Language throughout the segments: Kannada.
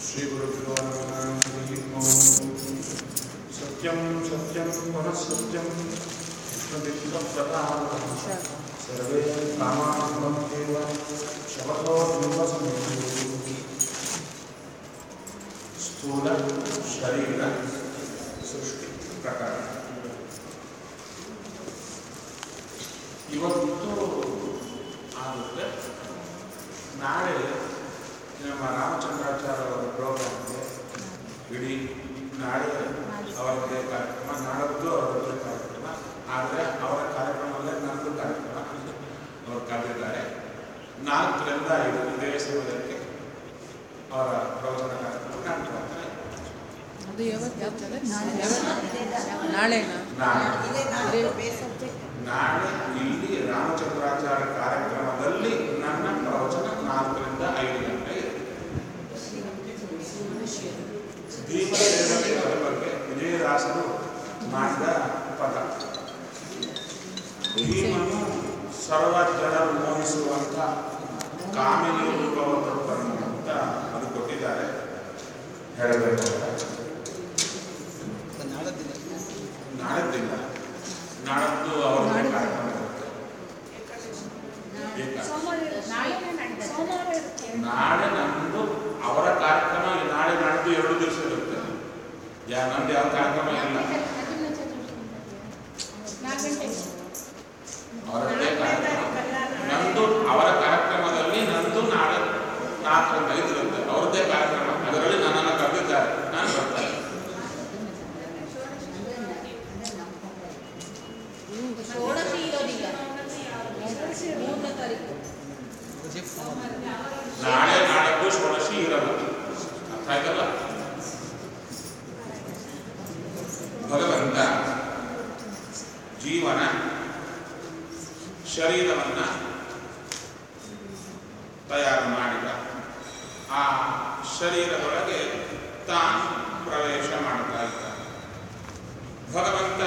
श्रीगुरुभ्यो नमः हरिः ओम् सत्यं सत्यं पुनः सत्यं विष्णुविष्णुप्रदानं सर्वे कामानन्देव शपथो बिम्बसंयुक्तो ಸ್ಥೂಲ ಶರೀರ ಸೃಷ್ಟಿ ಪ್ರಕರಣ ಇವತ್ತು ಆಗುತ್ತೆ ನಾಳೆ ನಮ್ಮ ರಾಮಚಂದ್ರಾಚಾರ್ಯ ಅವರ ಪ್ರೋಗ್ರಾಮ್ಗೆ ಇಡೀ ನಾಳೆ ಅವರದ್ದೇ ಕಾರ್ಯಕ್ರಮ ನಾಡದ್ದು ಅವರದ್ದೇ ಕಾರ್ಯಕ್ರಮ ಆದರೆ ಅವರ ಕಾರ್ಯಕ್ರಮದಲ್ಲೇ ನನ್ನದು ಕಾರ್ಯಕ್ರಮ ಅವರು ಕರೆದಿದ್ದಾರೆ ನಾಲ್ಕರಿಂದ ಐದು ಇದೇ ಸಮಯಕ್ಕೆ ಅವರ ಪ್ರವಚನ ಕಾರ್ಯಕ್ರಮ ನಾನು ಮಾಡ್ತೇನೆ ಅದು ಯಾವತ್ತು ಆಗ್ತದೆ ಯಾವತ್ತು ನಾಳೆನಾ ನಾಳೆ ನಾಳೆ ಇಲ್ಲಿ ರಾಮಚಂದ್ರಾಚಾರ್ಯ ಕಾರ್ಯಕ್ರಮದಲ್ಲಿ ನನ್ನ ಪ್ರವಚನ ನಾಲ್ಕರಿಂದ ಐದು ಗಂಟೆ ಇದೆ ಭೀಮಸೇನಕ್ಕೆ ಅದರ ಬಗ್ಗೆ ವಿಜಯದಾಸರು ಮಾಡಿದ ಪದ ಭೀಮನು ಸರ್ವ ಜನರು ಮೋಹಿಸುವಂತ ಕಾಮಿನಿ ರೂಪವ ತೊಟ್ಟನು ಅಂತ ಅದು ಕೊಟ್ಟಿದ್ದಾರೆ ಹೇಳಬೇಕಾದ್ರೆ ನಾಳದ್ದಿಲ್ಲ ನಾಳದ್ದು ಅವರ ಕಾರ್ಯಕ್ರಮ ಇರುತ್ತೆ ಏಕ- ನಾಳೆ ನಂದು ಅವರ ಕಾರ್ಯಕ್ರಮ ನಾಳೆ ನಾಡ್ದು ಎರಡು ದಿವಸ ಇರುತ್ತೆ ಯಾ ನಂದು ಯಾವ ಕಾರ್ಯಕ್ರಮ ಇಲ್ಲ ಅವರದ್ದೇ ಕಾರ್ಯಕ್ರಮ ನಂದು ಅವರ ಕಾರ್ಯಕ್ರಮದಲ್ಲಿ ನಂದು ನಾಳೆ ನಾಲ್ಕರಿಂದ ಐದು ಇರುತ್ತೆ ಅವರದ್ದೇ ಕಾರ್ಯಕ್ರಮ ಅದರಲ್ಲಿ ನನ್ನನ್ನು ಕರೆದಿದ್ದಾರೆ ನಾನು ಬರ್ತಾರೆ ನಾಳೆ ನಾಡದ್ದು ಷೋಡಶಿ ಇರಲ್ಲ ಅರ್ಥ ಆಯ್ತಲ್ಲ ಭಗವಂತ ಜೀವನ ಶರೀರವನ್ನ ತಯಾರು ಮಾಡಿದ ಆ ಶರೀರದೊಳಗೆ ತಾನು ಪ್ರವೇಶ ಮಾಡ್ತಾ ಇದ್ದ ಭಗವಂತ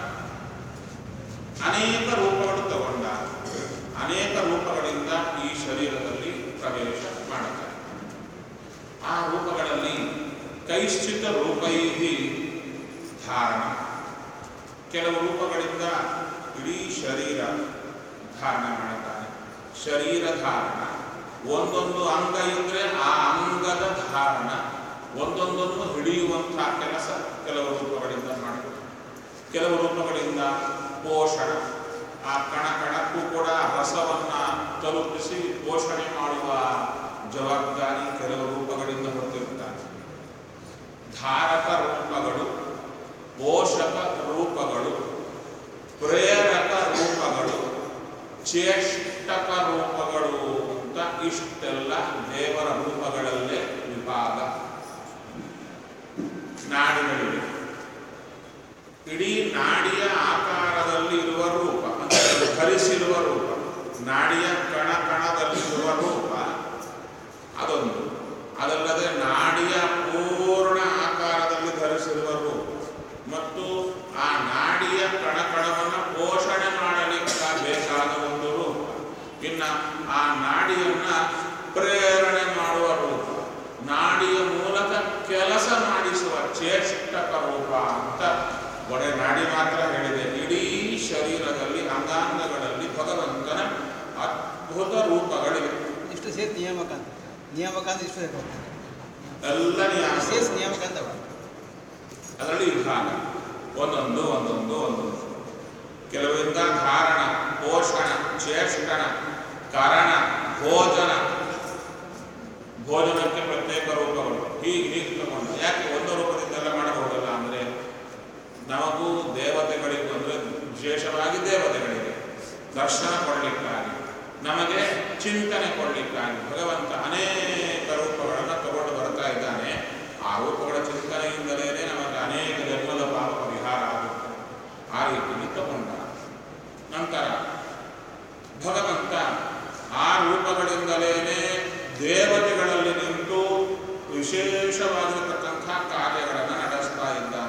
ಅನೇಕ ರೂಪಗಳು ತಗೊಂಡ ಅನೇಕ ರೂಪಗಳಿಂದ ಈ ಶರೀರದಲ್ಲಿ ಪ್ರವೇಶ ಮಾಡುತ್ತಾರೆ ಆ ರೂಪಗಳಲ್ಲಿ ಕೈಶ್ಚಿತ ರೂಪೈ ಧಾರಣ ಕೆಲವು ರೂಪಗಳಿಂದ ಇಡೀ ಶರೀರ ಧಾರಣ ಮಾಡುತ್ತಾನೆ ಶರೀರ ಧಾರಣ ಒಂದೊಂದು ಅಂಗ ಇದ್ರೆ ಆ ಅಂಗದ ಧಾರಣ ಒಂದೊಂದನ್ನು ಹಿಡಿಯುವಂತಹ ಕೆಲಸ ಕೆಲವು ರೂಪಗಳಿಂದ ಮಾಡುತ್ತಾರೆ ಕೆಲವು ರೂಪಗಳಿಂದ ಪೋಷಣ ಆ ಕಣ ಕಣಕ್ಕೂ ಕೂಡ ರಸವನ್ನ ತಲುಪಿಸಿ ಪೋಷಣೆ ಮಾಡುವ ಜವಾಬ್ದಾರಿ ಕೆಲವು ರೂಪಗಳಿಂದ ಹೊರತಿರುತ್ತಾರೆ ಧಾರಕ ರೂಪಗಳು ಪೋಷಕ ರೂಪಗಳು ಪ್ರೇರಕ ರೂಪಗಳು ಚೇಷ್ಟಕ ರೂಪಗಳು ಅಂತ ಇಷ್ಟೆಲ್ಲ ದೇವರ ರೂಪಗಳಲ್ಲೇ ವಿಭಾಗ ನಾಡಿಗಳಿವೆ ಇಡೀ ನಾಡಿಯ ಆಕಾರದಲ್ಲಿ ಇರುವ ರೂಪ ಅಂದರೆ ಧರಿಸಿರುವ ರೂಪ ನಾಡಿಯ ಕಣ ಕಣದಲ್ಲಿರುವ ರೂಪ ಅದೊಂದು ಅದಲ್ಲದೆ ನಾಡಿಯ ಪೂರ್ಣ ಆಕಾರದಲ್ಲಿ ಧರಿಸಿರುವ ರೂಪ ಮತ್ತು ಆ ನಾಡಿಯ ಕಣ ಕಣವನ್ನು ಪೋಷಣೆ ಮಾಡಲಿಕ್ಕೆ ಬೇಕಾದ ಒಂದು ರೂಪ ಇನ್ನ ಆ ನಾಡಿಯನ್ನ ಪ್ರೇರಣೆ ಮಾಡುವ ರೂಪ ನಾಡಿಯ ಮೂಲಕ ಕೆಲಸ ಮಾಡಿಸುವ ಚೇಷ್ಟಕ ರೂಪ ಅಂತ ಒಡೆ ನಾಡಿ ಮಾತ್ರ ಹೇಳಿದೆ ಇಡೀ ಶರೀರದಲ್ಲಿ ಅಂಗಾಂಗಗಳಲ್ಲಿ ಭಗವಂತನ ಅದ್ಭುತ ರೂಪಗಳಿವೆ ಇಷ್ಟು ಸೇರಿ ನಿಯಾಮಕ ಅಂತ ನಿಯಾಮಕ ಅಂತ ಇಷ್ಟು ಸೇರಿ ಎಲ್ಲ ನಿಯಾಮ ಸೇರಿಸಿ ನಿಯಾಮಕ ಅಂತ ಬರ್ತದೆ. ಅದರಲ್ಲಿ ವಿಭಾಗ ಒಂದೊಂದು ಒಂದೊಂದು ಒಂದೊಂದು ಕೆಲವರಿಂದ ಧಾರಣ ಪೋಷಣ ಚೇಷ್ಟನ ಕಾರಣ ಭೋಜನ ಭೋಜನಕ್ಕೆ ಪ್ರತ್ಯೇಕ ರೂಪಗಳು ಹೀಗೆ ಹೀಗೆ ತಗೊಂಡು ಯಾಕೆ ಒಂದು ರೂಪದಿಂದೆಲ್ಲ ಮಾಡಬಹುದಲ್ಲ ಅಂದರೆ ನಮಗೂ ದೇವತೆಗಳಿಗೂ ಅಂದರೆ ವಿಶೇಷವಾಗಿ ದೇವತೆಗಳಿಗೆ ದರ್ಶನ ಕೊಡಲಿಕ್ಕಾಗಿ ನಮಗೆ ಚಿಂತನೆ ಕೊಡಲಿಕ್ಕಾಗಿ ಭಗವಂತ ಅನೇಕ ರೂಪಗಳನ್ನು ತಗೊಂಡು ಬರ್ತಾ ಇದ್ದಾನೆ ಆ ರೂಪಗಳ ಚಿಂತನೆಯಿಂದಲೇ ನಮಗೆ ಅನೇಕ ಜನ್ಮದ ಪಾಪ ಪರಿಹಾರ ಆಗುತ್ತೆ ಆ ರೀತಿಯಲ್ಲಿ ತಗೊಂಡ ನಂತರ ಭಗವಂತ ಆ ರೂಪಗಳಿಂದಲೇ ದೇವತೆಗಳಲ್ಲಿ ನಿಂತು ವಿಶೇಷವಾಗಿರತಕ್ಕಂಥ ಕಾರ್ಯಗಳನ್ನು ನಡೆಸ್ತಾ ಇದ್ದಾನೆ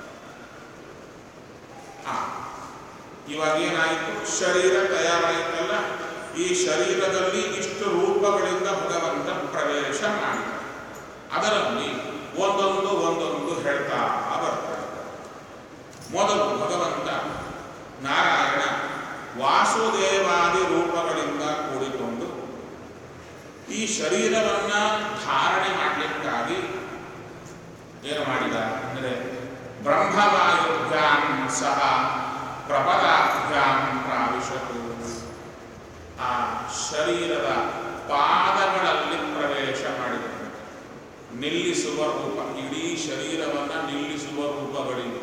ಆ ಇವಾಗ ಏನಾಯಿತು ಶರೀರ ತಯಾರಾಯಿತಲ್ಲ ಈ ಶರೀರದಲ್ಲಿ ಇಷ್ಟು ರೂಪಗಳಿಂದ ಭಗವಂತ ಪ್ರವೇಶ ಮಾಡಿದ ಅದರಲ್ಲಿ ಒಂದೊಂದು ಒಂದೊಂದು ಹೇಳ್ತಾ ಬರ್ತಾರೆ ಮೊದಲು ಭಗವಂತ ನಾರಾಯಣ ವಾಸುದೇವಾದಿ ರೂಪಗಳಿಂದ ಕೂಡಿಕೊಂಡು ಈ ಶರೀರವನ್ನ ಧಾರಣೆ ಮಾಡಲಿಕ್ಕಾಗಿ ಏನು ಮಾಡಿದ ಅಂದರೆ ಬ್ರಹ್ಮವಾಯುಭ್ಯಾಂ ಸಹ ಪ್ರಪದಾಭ್ಯಾಂ ಪ್ರಾವಿಶತು ಆ ಶರೀರದ ಪಾದಗಳಲ್ಲಿ ಪ್ರವೇಶ ಮಾಡಿದ ನಿಲ್ಲಿಸುವ ರೂಪ ಇಡೀ ಶರೀರವನ್ನ ನಿಲ್ಲಿಸುವ ರೂಪಗಳಿವೆ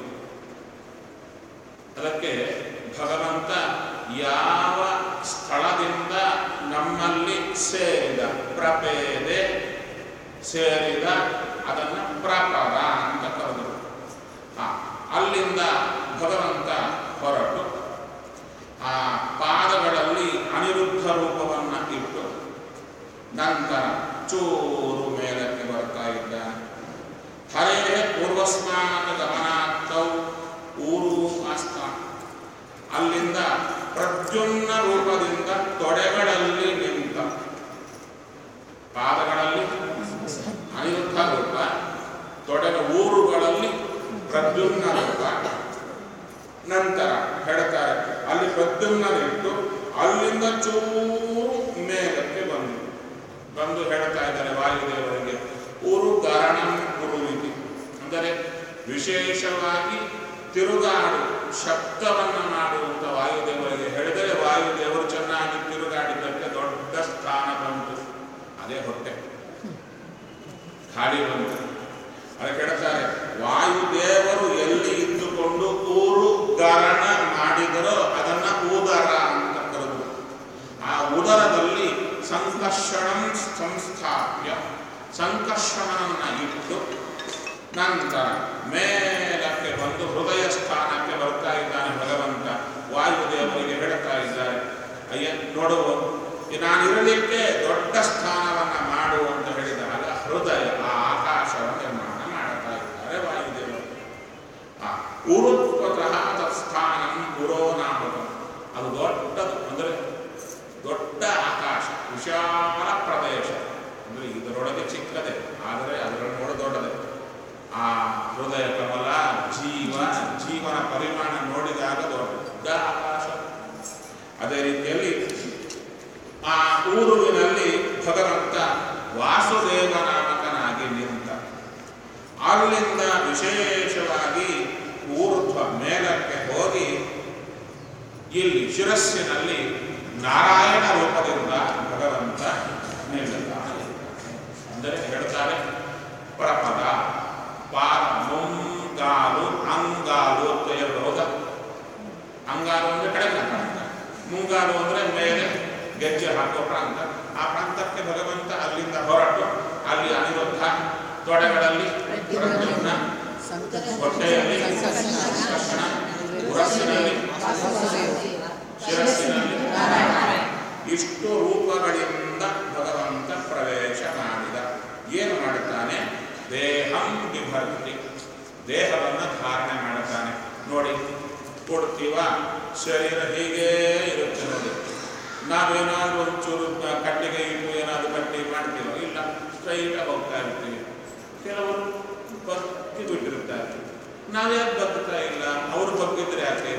ಅದಕ್ಕೆ ಭಗವಂತ ಯಾವ ಸ್ಥಳದಿಂದ ನಮ್ಮಲ್ಲಿ ಸೇರಿದ ಪ್ರಪೇದೆ ಸೇರಿದ ಅದನ್ನ ಪ್ರಪದ ಅಂತ ಕರೆದರು ಆ, ಅಲ್ಲಿಂದ ಭಗವಂತ ಹೊರಟು ಆ ಪಾದಗಳಲ್ಲಿ ಅನಿರುದ್ಧ ರೂಪವನ್ನ ಇಟ್ಟು ನಂತರ ಚೂರು ಮೇಲಕ್ಕೆ ಬರ್ತಾ ಇದ್ದಾನೆ ಹರೇ ಪೂರ್ವಸ್ಮಾನ ಗಮನಾರ್ಥೌ ಊರು ಆಸ್ಥಾನ ಅಲ್ಲಿಂದ ಪ್ರದ್ಯುಮ್ನ ರೂಪದಿಂದ ತೊಡೆಗಳಲ್ಲಿ ನಿಂತ ಪಾದಗಳಲ್ಲಿ ಅನಿರುದ್ಧ ರೂಪ ತೊಡೆಗ ಊರುಗಳಲ್ಲಿ ಪ್ರದ್ಯುಮ್ನ ರೂಪ ನಂತರ ಹೇಳ್ತಾರೆ ಅಲ್ಲಿ ಪ್ರದ್ಯುಮ್ನನಿಟ್ಟು ಅಲ್ಲಿಂದ ಚೂರು ಮೇಲಕ್ಕೆ ಬಂದು ಬಂದು ಹೇಳ್ತಾ ಇದ್ದಾರೆ ವಾಯುದೇವರಿಗೆ ಊರು ಗರಣಂ ಕುರುವಿತಿ ಅಂದರೆ ವಿಶೇಷವಾಗಿ ತಿರುಗಾಡು ಶಬ್ದವನ್ನು ಮಾಡುವಂತ ವಾಯುದೇವರಿಗೆ ಹೇಳಿದರೆ ವಾಯುದೇವರು ಚೆನ್ನಾಗಿ ತಿರುಗಾಡಿದ್ದಕ್ಕೆ ದೊಡ್ಡ ಸ್ಥಾನ ಬಂತು ಅದೇ ಹೊಟ್ಟೆ ಖಾಲಿ ಬಂತು ಅದಕ್ಕೆ ಹೇಳ್ತಾರೆ ವಾಯುದೇವರು ಎಲ್ಲಿ ಇದ್ದುಕೊಂಡು ಊರು ಗರಣ ಮಾಡಿದರೋ ಅದನ್ನ ಉದರ ಅಂತ ಕರೆದು ಆ ಉದರದಲ್ಲಿ ಸಂಕರ್ಷಣಂ ಸಂಸ್ಥಾಪ್ಯ ಸಂಕರ್ಷಣನನ್ನ ಇಟ್ಟು ನಂತರ ಮೇಲಕ್ಕೆ ಬಂದು ಹೃದಯ ಸ್ಥಾನಕ್ಕೆ ಬರ್ತಾ ಇದ್ದಾನೆ ಭಗವಂತ ವಾಯುದೇವರಿಗೆ ಹೇಳ್ತಾ ಇದ್ದಾರೆ ಅಯ್ಯ ನೋಡುವ ನಾನಿರಲಿಕ್ಕೆ ದೊಡ್ಡ ಸ್ಥಾನವನ್ನ ಮಾಡು ಅಂತ ಹೇಳಿದಾಗ ಹೃದಯ ಆ ಆಕಾಶವನ್ನು ನಿರ್ಮಾಣ ಮಾಡ್ತಾ ಇದ್ದಾರೆ ವಾಯುದೇವರು ಆ ಉರುತ್ವತಃ ತತ್ಸ್ಥಾನಂ ಪುರೋನಾಮಕಂ ಅದು ದೊಡ್ಡದು ಅಂದರೆ ದೊಡ್ಡ ಆಕಾಶ ವಿಶಾಲ ಪ್ರದೇಶ ಅಂದರೆ ಇದರೊಳಗೆ ಚಿಕ್ಕದೆ ಆದರೆ ಅದರೊಳಗೆ ದೊಡ್ಡದೆ ಆ ಹೃದಯ ಕಮಲ ಜೀವ ಜೀವನ ಪರಿಮಾಣ ನೋಡಿದಾಗ ದೊಡ್ಡ ಆಕಾಶ ಅದೇ ರೀತಿಯಲ್ಲಿ ಆ ಊರುವಿನಲ್ಲಿ ಭಗವಂತ ವಾಸುದೇವ ನಾಮಕನಾಗಿ ನಿಂತ ಅಲ್ಲಿಂದ ವಿಶೇಷವಾಗಿ ಊರ್ಧ್ವ ಮೇಲಕ್ಕೆ ಹೋಗಿ ಇಲ್ಲಿ ಶಿರಸ್ಸಿನಲ್ಲಿ ನಾರಾಯಣ ರೂಪದಿಂದ ಭಗವಂತ ನಿಲ್ಲುತ್ತಾನೆ ಅಂದರೆ ಹೇಳ್ತಾರೆ ಪ್ರಪದ ಪಾದ ಮುಂಗಾಲು ಅಂಗಾಲು ಅಂತ ಎರಡು ಹೌದಾ ಅಂಗಾಲು ಅಂದ್ರೆ ಕಡೆಗೆ ಪ್ರಾಂತ ಮುಂಗಾಲು ಅಂದ್ರೆ ಮೇಲೆ ಗೆಜ್ಜೆ ಹಾಕೋ ಪ್ರಾಂತ ಆ ಪ್ರಾಂತಕ್ಕೆ ಭಗವಂತ ಅಲ್ಲಿಂದ ಹೊರಟು ಅಲ್ಲಿ ಅನಿರುದ್ಧ ತೊಡೆಗಳಲ್ಲಿ ಪ್ರದ್ಯುಮ್ನ ಹೊಟ್ಟೆಯಲ್ಲಿ ಕೃಷ್ಣ ಉರಸ್ಸಿನಲ್ಲಿ ಶಿರಸ್ಸಿನಲ್ಲಿ ಇಷ್ಟು ರೂಪಗಳಿಂದ ಭಗವಂತ ಪ್ರವೇಶ ಮಾಡಿದ ಏನು ಮಾಡುತ್ತಾನೆ ದೇಹಂ ಬಿಭರ್ತಿ ದೇಹವನ್ನು ಧಾರಣೆ ಮಾಡುತ್ತಾನೆ ನೋಡಿ ಕೊಡ್ತೀವ ಶರೀರ ಹೀಗೇ ಇರುತ್ತೆ ನೋಡಿ ನಾವೇನಾದ್ರೂ ಒಂಚೂರು ಕಟ್ಟಿಗೆ ಇಟ್ಟು ಏನಾದ್ರು ಕಟ್ಟಿ ಮಾಡ್ತೀವೋ ಇಲ್ಲ ಸ್ಟ್ರೈಟ್ ಹೋಗ್ತಾ ಇರ್ತೀವಿ ಕೆಲವರು ಬಗ್ಗಿ ಬಿಟ್ಟಿರ್ತಾರೆ ನಾವ್ಯಾಕೆ ಬಗ್ತಾ ಇಲ್ಲ ಅವರು ಬಗ್ಗಿದ್ರೆ ಯಾಕೆ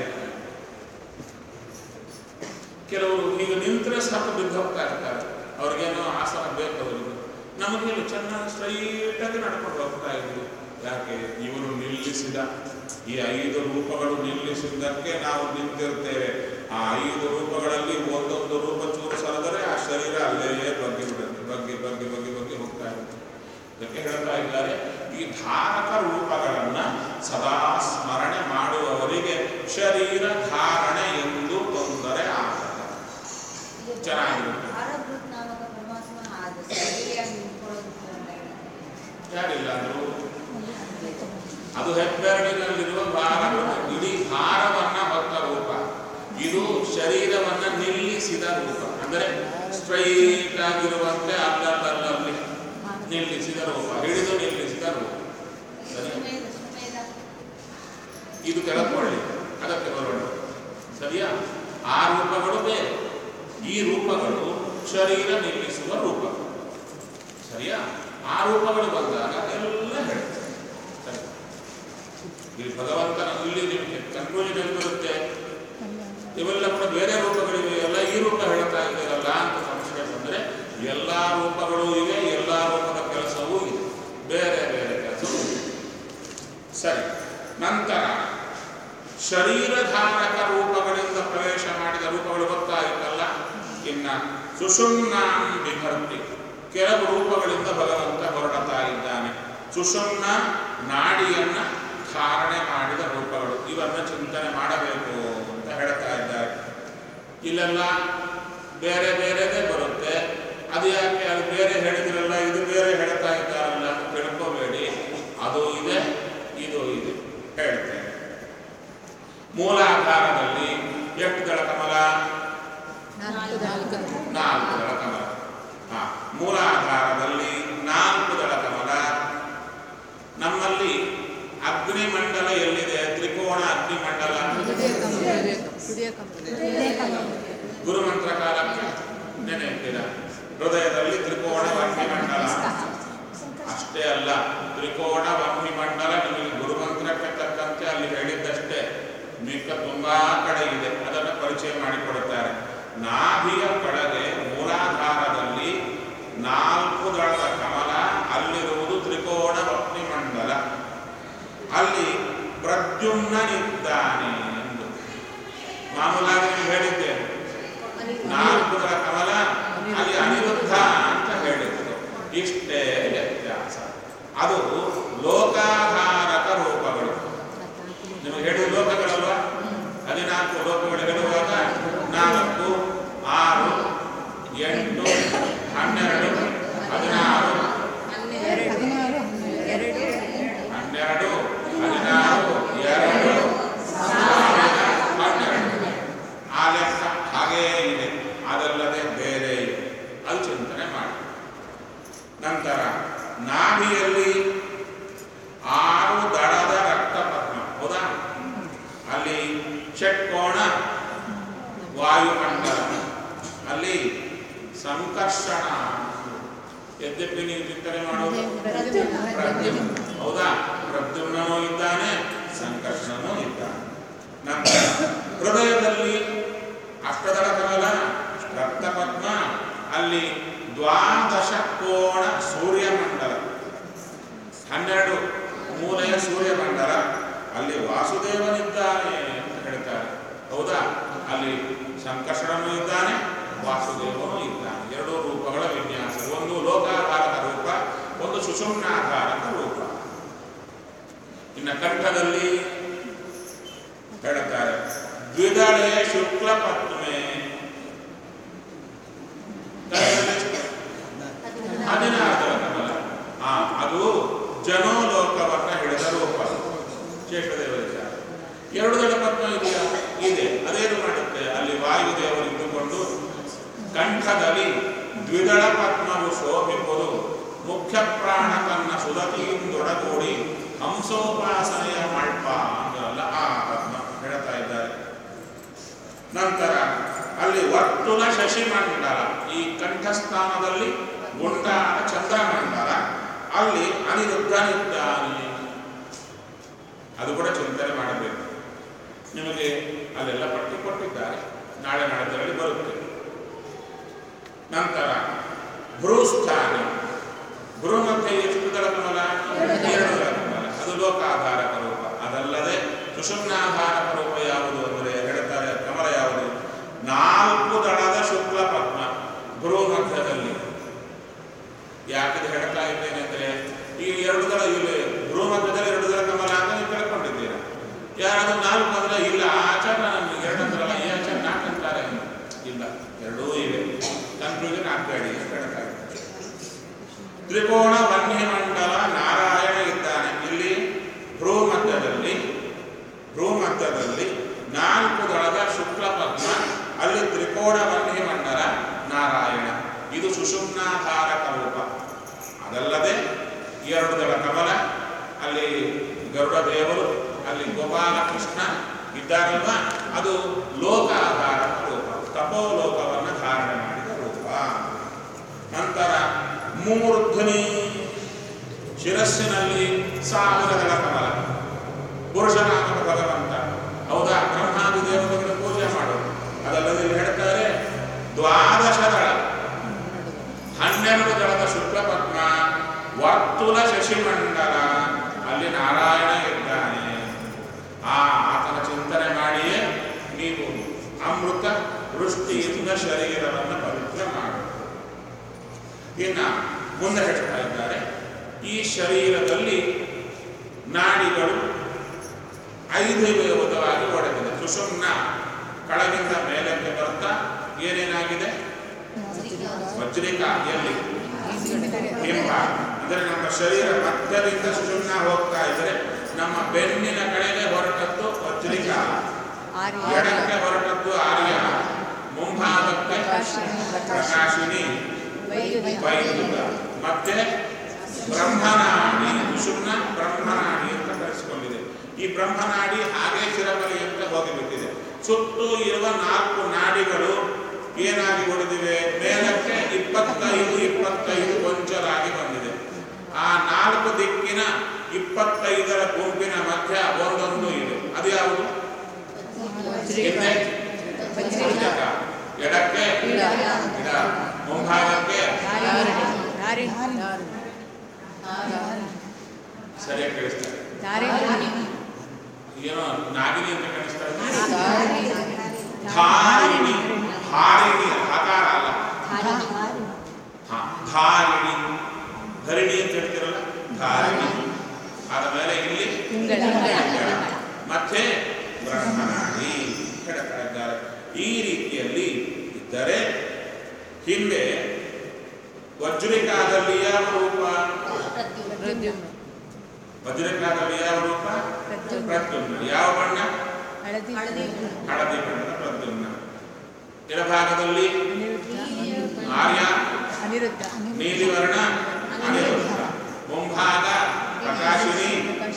ಕೆಲವರು ಈಗ ನಿಂತರೆ ಸಾಕು ಬಿದ್ದು ಹೋಗ್ತಾ ಇರ್ತಾರೆ ಅವ್ರಿಗೇನೋ ಆಸನ ಬೇಕು ಅವರಿಗೆ ನಮಗೇನು ಚೆನ್ನಾಗಿ ಸ್ಟ್ರೈಟಾಗಿ ನಡ್ಕೊಂಡು ಹೋಗ್ತಾ ಇದ್ರು ಯಾಕೆ ಇವರು ನಿಲ್ಲಿಸಿದ ಈ ಐದು ರೂಪಗಳು ನಿಲ್ಲಿಸಿದ್ದಕ್ಕೆ ನಾವು ನಿಂತಿರ್ತೇವೆ ಆ ಐದು ರೂಪಗಳಲ್ಲಿ ಒಂದೊಂದು ರೂಪ ಚೂರು ಸರಿದರೆ ಆ ಶರೀರ ಅಲ್ಲೇ ಬಗ್ಗಿ ಬಿಡುತ್ತೆ ಬಗ್ಗಿ ಬಗ್ಗಿ ಬಗ್ಗಿ ಬಗ್ಗಿ ಹೋಗ್ತಾ ಇರುತ್ತೆ ಅದಕ್ಕೆ ಹೇಳ್ತಾ ಇದ್ದಾರೆ ಈ ಧಾರಕ ರೂಪಗಳನ್ನ ಸದಾ ಸ್ಮರಣೆ ಮಾಡುವವರಿಗೆ ಶರೀರ ಧಾರಣೆ ಎಂದು ತೊಂದರೆ ಆಗಲ್ಲ ಚೆನ್ನಾಗಿರುತ್ತೆ ಭಾರದ್ಭೂತ್ ನಾಮಕ ಪರಮಾತ್ಮ ಆದ ಸರಿಯಾಗಿ ನಿಂತ್ಕೊಳ್ಳೋದಕ್ಕೆ ಅಂತ ಹೇಳಿದ್ದಾರೆ. ಯಾರಿಲ್ಲ ಅಂದ್ರು ಅದು ಹೆಬ್ಬೆರಳಿನಲ್ಲಿರುವ ಭಾರ ಇಡೀ ಭಾರವನ್ನ ಹೊತ್ತ ರೂಪ ಇದು ಶರೀರವನ್ನ ನಿಲ್ಲಿಸಿದ ರೂಪ ಅಂದರೆ ಸ್ಟ್ರೈಟ್ ಆಗಿರುವಂತೆ ಅಲ್ಲಲ್ಲಲ್ಲಿ ನಿಲ್ಲಿಸಿದ ರೂಪ ಹಿಡಿದು ನಿಲ್ಲಿಸಿದ ರೂಪ ಸರಿ ಸುಮೇಧ ಸುಮೇಧ ಇದು ಕೆಳಕೊಳ್ಳಿ ಅದಕ್ಕೆ ಬರೋಣ ಸರಿಯಾ ಆ ರೂಪಗಳು ಬೇರೆ ಈ ರೂಪಗಳು ಶರೀರ ನಿಲ್ಲಿಸುವ ರೂಪ ಸರಿಯಾ ಆ ರೂಪಗಳು ಬಂದಾಗ ಇಲ್ಲಿ ಭಗವಂತನ ಇಲ್ಲಿ ನಿಮಗೆ ಕನ್ಕ್ಲೂಷನ್ ಬರುತ್ತೆ ಇವೆಲ್ಲ ಕೂಡ ಬೇರೆ ರೂಪಗಳಿವೆ ಎಲ್ಲ ಈ ರೂಪ ಹೇಳ್ತಾ ಇದ್ದೀರಲ್ಲ ಅಂತ ಸಂಶಯ ಬಂದರೆ ಎಲ್ಲ ರೂಪಗಳು ಇವೆ ಎಲ್ಲ ರೂಪದ ಕೆಲಸವೂ ಇದೆ ಬೇರೆ ಬೇರೆ ಕೆಲಸವೂ ಇದೆ ಸರಿ ನಂತರ ಶರೀರಧಾರಕ ರೂಪಗಳಿಂದ ಪ್ರವೇಶ ಮಾಡಿದ ರೂಪಗಳು ಗೊತ್ತಾಯಿತಲ್ಲ ಇನ್ನ ಸುಷುಮ್ನಾಂ ಬಿಭರ್ತಿ ಕೆಲವು ರೂಪಗಳಿಂದ ಭಗವಂತ ಹೊರಡುತ್ತಾ ಇದ್ದಾನೆ ಸುಷುಮ್ನ ನಾಡಿಯನ್ನ ಧಾರಣೆ ಮಾಡಿದ ರೂಪಗಳು ಇವನ್ನ ಚಿಂತನೆ ಮಾಡಬೇಕು ಅಂತ ಹೇಳ್ತಾ ಇದ್ದಾರೆ ಇಲ್ಲೆಲ್ಲ ಬೇರೆ ಬೇರೆದೇ ಬರುತ್ತೆ ಅದು ಯಾಕೆ ಅದು ಬೇರೆ ಹೇಳಿದ್ರಲ್ಲ ಇದು ಬೇರೆ ಹೇಳ್ತಾ ಇದ್ದಾರಲ್ಲ ಅಂತ ತಿಳ್ಕೋಬೇಡಿ ಅದು ಇದೆ ಇದು ಇದೆ ಹೇಳ್ತೇನೆ ಮೂಲಾಧಾರದಲ್ಲಿ ಎಷ್ಟು ದಳ ಕಮಲ ನಾಲ್ಕು ನಾಲ್ಕು ನಾಲ್ಕು ದಳ ಕಮಲ ಹಾ ಮೂಲಾಧಾರದಲ್ಲಿ ನಾಲ್ಕು ದಳ ಕಮಲ ನಮ್ಮಲ್ಲಿ ಅಗ್ನಿಮಂಡಲ ಎಲ್ಲಿದೆ ತ್ರಿಕೋಣ ಅಗ್ನಿಮಂಡಲ ಹೃದಯ ಕಮಲ ಹೃದಯ ಕಮಲ ಹೃದಯ ಕಮಲ ಗುರುಮಂತ್ರ ಕಾಲಕ್ಕೆ ನೆನೆಯುತ್ತೀರ ಹೃದಯದಲ್ಲಿ ತ್ರಿಕೋಣ ಮಂಡಲ ಅಷ್ಟೇ ಅಲ್ಲ ತ್ರಿಕೋಣ ಮಂಡಲ ನಿಮಗೆ ಗುರುಮಂತ್ರಕ್ಕೆ ತಕ್ಕಂತೆ ಅಲ್ಲಿ ಹೇಳಿದ್ದಷ್ಟೇ ಮಿಕ್ಕ ತುಂಬಾ ಕಡೆ ಇದೆ ಅದನ್ನು ಪರಿಚಯ ಮಾಡಿಕೊಡುತ್ತಾರೆ ನಾಭಿಯ ಕೆಳಗೆ ಮೂಲಾಧಾರದಲ್ಲಿ ನಾಲ್ಕು ದಳದ ಕಮಲ ಅಲ್ಲಿರುವುದು ತ್ರಿಕೋಣ ಮಂಡಲ ಅಲ್ಲಿ ಪ್ರದ್ಯುಮ್ನನಿದ್ದಾನೆ ಎಂದು ಮಾಮೂಲಾಗಿ ನೀವು ಹೇಳಿದ್ದೇನೆ ನಾಲ್ಕು ದಳ ಕಮಲ ಅಲ್ಲಿ ಅನಿರುದ್ಧ ಅಂತ ಹೇಳಿದ್ರು ಇಷ್ಟೇ ವ್ಯತ್ಯಾಸ ಅದು ಲೋಕಾಧಾರಕ ರೂಪಗಳು ನಿಮಗೆ ಹೇಳಿದ ಲೋಕಗಳಲ್ವಾ ಹದಿನಾಲ್ಕು ಲೋಕಗಳು ಹೇಳುವಾಗ ನಾಲ್ಕು ಆರು ಎಂಟು ಹನ್ನೆರಡು ಹದಿನಾರು ಹದಿನಾರು ಎರಡು ಹನ್ನೆರಡು ಹದಿನಾರು ಎರಡು ಹನ್ನೆರಡು ಆ ಲೆಕ್ಕ ಹಾಗೇ ಇದೆ ಅದಲ್ಲದೆ ಬೇರೆ ಇದೆ ಅದು ಚಿಂತನೆ ಮಾಡಿ ನಂತರ ನಾಭಿಯಲ್ಲಿ ಆರು ದಳದ ರಕ್ತಪದ್ಮ ಹೌದಾ ಅಲ್ಲಿ ಷಟ್ಕೋಣ ವಾಯುಮಂಡಲ ಅಲ್ಲಿ ಸಂಕರ್ಷಣ ಯದ್ಯಪಿ ನೀವು ಚಿಂತನೆ ಮಾಡೋದು ಪ್ರದ್ಯುಮ್ನ ಹೌದಾ ಪ್ರದ್ಯುಮ್ನನೂ ಇದ್ದಾನೆ ಸಂಕರ್ಷಣನೂ ಇದ್ದಾನೆ ನಂತರ ಹೃದಯದಲ್ಲಿ ಅಷ್ಟದಳ ಕಮಲ ರಕ್ತಪದ್ಮ ಅಲ್ಲಿ ದ್ವಾದಶ ಕೋಣ ಸೂರ್ಯಮಂಡಲ ಹನ್ನೆರಡು ಮೂಲೆಯ ಸೂರ್ಯಮಂಡಲ ಅಲ್ಲಿ ವಾಸುದೇವನಿದ್ದಾನೆ ಅಂತ ಹೇಳ್ತಾರೆ ಹೌದಾ ಅಲ್ಲಿ ಸಂಕರ್ಷಣನೂ ಇದ್ದಾನೆ ವಾಸುದೇವನು ಇದ್ದಾನೆ ಎರಡೂ ರೂಪಗಳ ವಿನ್ಯಾಸ ಒಂದು ಲೋಕಾಧಾರಕ ರೂಪ ಒಂದು ಸುಷುಮ್ನಾಧಾರಕ ರೂಪ ಇನ್ನು ಕಂಠದಲ್ಲಿ ಹೇಳ್ತಾರೆ ದ್ವಿದಳೆ ಶುಕ್ಲ ಪದ್ಮೆ ಹದಿನಾರರ ಕಮಲ ಆ ಅದು ಜನೋಲೋಕವನ್ನ ಹಿಡಿದ ರೂಪ ಶೇಷದೇವರಿದ್ದಾರೆ ಎರಡು ದಳ ಪದ್ಮ ಇದೆಯಾ ಇದೆ ಅದೇನು ಮಾಡುತ್ತೆ ಅಲ್ಲಿ ವಾಯುದೇವರು ಇದ್ದುಕೊಂಡು ಕಂಠದಲ್ಲಿ ದ್ವಿದಳ ಪದ್ಮವು ಶೋಭಿಪುದು ಮುಖ್ಯ ಪ್ರಾಣ ತನ್ನ ಸುದತಿಯಿಂದೊಡಗೂಡಿ ಹಂಸೋಪಾಸನೆಯ ಮಾಡ್ಪ ಅಂದ್ರಲ್ಲ ಆ ಪದ್ಮ ಹೇಳ್ತಾ ಇದ್ದಾರೆ ನಂತರ ಅಲ್ಲಿ ವರ್ತುಲ ಶಶಿಮಂಡಲ ಈ ಕಂಠಸ್ಥಾನದಲ್ಲಿ ಗುಂಡಾದ ಚಂದ್ರಮಂಡಲ ಅಲ್ಲಿ ಅನಿರುದ್ಧನಿದ್ದಾನೆ ಅದು ಕೂಡ ಚಿಂತನೆ ಮಾಡಬೇಕು ನಿಮಗೆ ಅಲ್ಲೆಲ್ಲ ಪಟ್ಟಿ ಕೊಟ್ಟಿದ್ದಾರೆ ನಾಳೆ ನಾಳೆದರಲ್ಲಿ ಬರುತ್ತೆ ನಂತರ ಭ್ರೂಸ್ಥಾನ ಭ್ರೂ ಮಧ್ಯೆ ಎಷ್ಟು ದಳ ಕಮಲ ಎರಡು ದಳ ಕಮಲ ಅದು ಲೋಕಾಧಾರಕ ರೂಪ ಅದಲ್ಲದೆ ಸುಷುಮ್ನಾಧಾರಕ ರೂಪ ಯಾವುದು ಅಂದರೆ ಹೇಳ್ತಾರೆ ಕಮಲ ಯಾವುದು ನಾಲ್ಕು ದಳದ ಶುಕ್ಲ ಪದ್ಮ ಭ್ರೂ ಮಧ್ಯದಲ್ಲಿ ಯಾಕಿದು ಹೇಳ್ತಾ ಇದ್ದೇನೆ ಅಂದರೆ ಈ ಎರಡು ದಳ ಇಲ್ಲಿ ಭ್ರೂ ಮಧ್ಯದಲ್ಲಿ ಎರಡು ದಳ ಕಮಲ ಅಂತ ನೀವು ತಿಳ್ಕೊಂಡಿದ್ದೀರಾ ಯಾರಾದ್ರೂ ನಾಲ್ಕು ಅಂದ್ರೆ ಇಲ್ಲ ಆ ಆಚಾರ ನಮ್ಗೆ ಎರಡು ಅಂತಾರಲ್ಲ ಈ ಆಚಾರ ನಾಲ್ಕು ಅಂತಾರೆ ಇಲ್ಲ ಎರಡೂ ಇವೆ ಕನ್ಕ್ಲೂಷನ್ ಆಗಬೇಡಿ ಅಂತ ಹೇಳ್ತಾ ಇದ್ದಾರೆ ತ್ರಿಕೋಣ ವನ್ಯಮಂಡಲ ನಾರಾಯಣ ಇದ್ದಾನೆ ಇಲ್ಲಿ ಭ್ರೂ ಮಧ್ಯದಲ್ಲಿ ಭ್ರೂ ಮಧ್ಯದಲ್ಲಿ ನಾಲ್ಕು ದಳದ ಶುಕ್ಲ ಪದ್ಮ ಅಲ್ಲಿ ತ್ರಿಕೋಣ ವನ್ಯಮಂಡಲ ನಾರಾಯಣ ಇದು ಸುಷುಮ್ನಾಧಾರಕ ರೂಪ ಅದಲ್ಲದೆ ಎರಡು ದಳ ಕಮಲ ಅಲ್ಲಿ ಗರುಡ ದೇವರು ಅಲ್ಲಿ ಗೋಪಾಲಕೃಷ್ಣ ಇದ್ದಾರಲ್ವಾ ಅದು ಲೋಕಾಧಾರಕ ರೂಪ ತಪೋಲೋಕವನ್ನು ಧಾರಣೆ ಮಾಡಿದ ರೂಪ ನಂತರ ಮೂರ್ಧನಿ ಶಿರಸ್ಸಿನಲ್ಲಿ ಸಾವಿರ ದಳ ಕಮಲ ಪುರುಷನಾಮಕ ಭಗವಂತ ಹೌದಾ ಬ್ರಹ್ಮಾದಿ ದೇವತೆಗಳ ಪೂಜೆ ಮಾಡೋದು ಅದಲ್ಲದೆ ಇಲ್ಲಿ ಹೇಳ್ತಾರೆ ದ್ವಾದಶ ದಳ ಹನ್ನೆರಡು ದಳದ ಶುಕ್ಲ ಪದ್ಮ ವರ್ತುಲ ಶಶಿಮಂಡಲ ಅಲ್ಲಿ ನಾರಾಯಣ ಇದ್ದಾನೆ ಆ ಆತನ ಚಿಂತನೆ ಮಾಡಿಯೇ ನೀವು ಅಮೃತ ವೃಷ್ಟಿಯಿಂದ ಶರೀರವನ್ನು ಪವಿತ್ರ ಮಾಡಿ ಇನ್ನ ಮುಂದೆ ಹೇಳ್ತಾ ಇದ್ದಾರೆ ಈ ಶರೀರದಲ್ಲಿ ನಾಡಿಗಳು ಐದು ವಿಧವಾಗಿ ಒಡೆದಿದೆ ಸುಷುಮ್ನ ಕೆಳಗಿಂದ ಮೇಲಕ್ಕೆ ಬರ್ತಾ ಏನೇನಾಗಿದೆ ವಜ್ರಿಕಾ ಎಲ್ಲಿ ಹಿಂಭ ಅಂದರೆ ನಮ್ಮ ಶರೀರ ಮಧ್ಯದಿಂದ ಸುಷುಮ್ನ ಹೋಗ್ತಾ ಇದ್ರೆ ನಮ್ಮ ಬೆನ್ನಿನ ಕಡೆಗೆ ಹೊರಟದ್ದು ವಜ್ರಿಕಾ ಆರ್ಯ ಎಡಕ್ಕೆ ಹೊರಟದ್ದು ಆರ್ಯ ಮುಂಭಾಗಕ್ಕೆ ಪ್ರಕಾಶಿನಿ ವೈದ್ಯುತ ವೈದ್ಯುತ ಮತ್ತೆ ಬ್ರಹ್ಮನಾಡಿ ಸುಷುಮ್ನ ಬ್ರಹ್ಮನಾಡಿ ಅಂತ ಕರೆಸಿಕೊಂಡಿದೆ ಈ ಬ್ರಹ್ಮನಾಡಿ ಹಾಗೆ ಶಿರಬಲಿ ಅಂತ ಹೋಗಿಬಿಟ್ಟಿದೆ ಸುತ್ತು ಇರುವ ನಾಲ್ಕು ನಾಡಿಗಳು ಏನಾಗಿ ಉಳಿದಿವೆ ಮೇಲಕ್ಕೆ ಇಪ್ಪತ್ತೈದು ಇಪ್ಪತ್ತೈದು ಗೊಂಚಲಾಗಿ ಬಂದಿದೆ ಆ ನಾಲ್ಕು ದಿಕ್ಕಿನ ಇಪ್ಪತ್ತೈದರ ಗುಂಪಿನ ಮಧ್ಯ ಒಂದೊಂದು ಇದೆ ಅದು ಯಾವುದು ಹಿಂದೆ ವಜ್ರಿಕ. ಎಡಕ್ಕೆ ಇಡ. ಇಡ. ಮುಂಭಾಗಕ್ಕೆ ಧಾರಿ ಸರಿಯಾಗಿ ಕೇಳಿಸ್ತಾರೆ ಧಾರಿ ಏನೋ ನಾಗಿನಿ ಅಂತ ಕಾಣಿಸ್ತಾರೆ ಧಾರಿಣಿ ಹಾರಿಣಿ ಹಕಾರ ಅಲ್ಲ ಹಾ, ಧಾರಿಣಿ ಧರಿಣಿ ಅಂತ ಹೇಳ್ತಿರಲ್ಲ ಧಾರಿಣಿ ಆದ ಮೇಲೆ ಇಲ್ಲಿ ತಿಂಗಳ ತಿಂಗಳ. ಮತ್ತೆ ಬ್ರಹ್ಮನಾಡಿ ಹೇಳ್ತಾ ಇದ್ದಾರೆ ಈ ರೀತಿಯಲ್ಲಿ ಇದ್ದರೆ ಹಿಂದೆ ವಜ್ರಿಕಾದಲ್ಲಿ ಯಾವ ರೂಪ ಪ್ರದ್ಯುಮ್ನ ವಜ್ರಿಕಾದಲ್ಲಿ ಯಾವ ರೂಪ ಪ್ರದ್ಯುಮ್ನ ಪ್ರದ್ಯುಮ್ನ ಯಾವ ಬಣ್ಣ ಹಳದಿ ಹಳದಿ ಬಣ್ಣದ ಪ್ರದ್ಯುಮ್ನ ಎಡಭಾಗದಲ್ಲಿ ಆರ್ಯ ಅನಿರುದ್ಧ ನೀಲಿ ವರ್ಣ ಅನಿರುದ್ಧ ಮುಂಭಾಗ ಪ್ರಕಾಶಿನಿ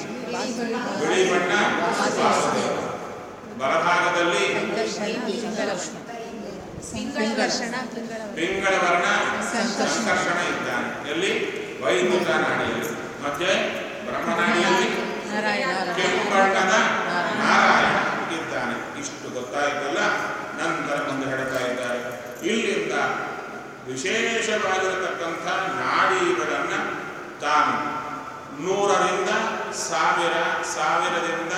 ಬಿಳಿ ಬಣ್ಣ ವಾಸುದೇವ ಬಲಭಾಗದಲ್ಲಿ ಸಂಕರ್ಷಣ ಸಂಕರ್ಷಣ ಪಿಂಗಳ ವರ್ಣ ಸಂಕರ್ಷಣ ಇದ್ದಾನೆ ಎಲ್ಲಿ ವೈದ್ಯುತ ನಾಡಿಯಲ್ಲಿ ಮತ್ತೆ ಬ್ರಹ್ಮನಾಡಿಯಲ್ಲಿ ನಾರಾಯಣ ಕೆಂಪಣ್ಣದ ನಾರಾಯಣ ಇದ್ದಾನೆ ಇಷ್ಟು ಗೊತ್ತಾಯ್ತಲ್ಲ ನಂತರ ಮುಂದೆ ಹೇಳ್ತಾ ಇದ್ದಾರೆ ಇಲ್ಲಿಂದ ವಿಶೇಷವಾಗಿರತಕ್ಕಂಥ ನಾಡಿಗಳನ್ನ ತಾನು ನೂರರಿಂದ ಸಾವಿರ ಸಾವಿರದಿಂದ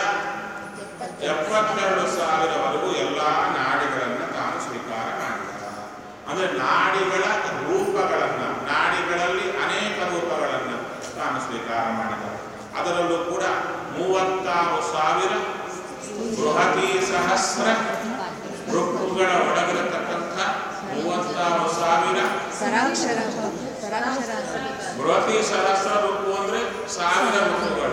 ಎಪ್ಪತ್ತೆರಡು ಸಾವಿರವರೆಗೂ ಎಲ್ಲ ನಾಡಿಗಳನ್ನು ತಾನು ಸ್ವೀಕಾರ ಮಾಡಿದ ಅಂದ್ರೆ ನಾಡಿಗಳ ರೂಪಗಳನ್ನ ನಾಡಿಗಳಲ್ಲಿ ಅನೇಕ ರೂಪಗಳನ್ನ ತಾನು ಸ್ವೀಕಾರ ಮಾಡಿದ ಅದರಲ್ಲೂ ಕೂಡ ಮೂವತ್ತಾರು ಸಾವಿರ ಬೃಹತಿ ಸಹಸ್ರ ಋಕ್ಕುಗಳ ಒಳಗಿರತಕ್ಕಂಥ ಮೂವತ್ತಾರು ಸಾವಿರ ಸರಾಕ್ಷರ ಸರಾಕ್ಷರ ಬೃಹತಿ ಸಹಸ್ರ ಋಕ್ಕು ಅಂದ್ರೆ ಸಾವಿರ ಋಕ್ಕುಗಳು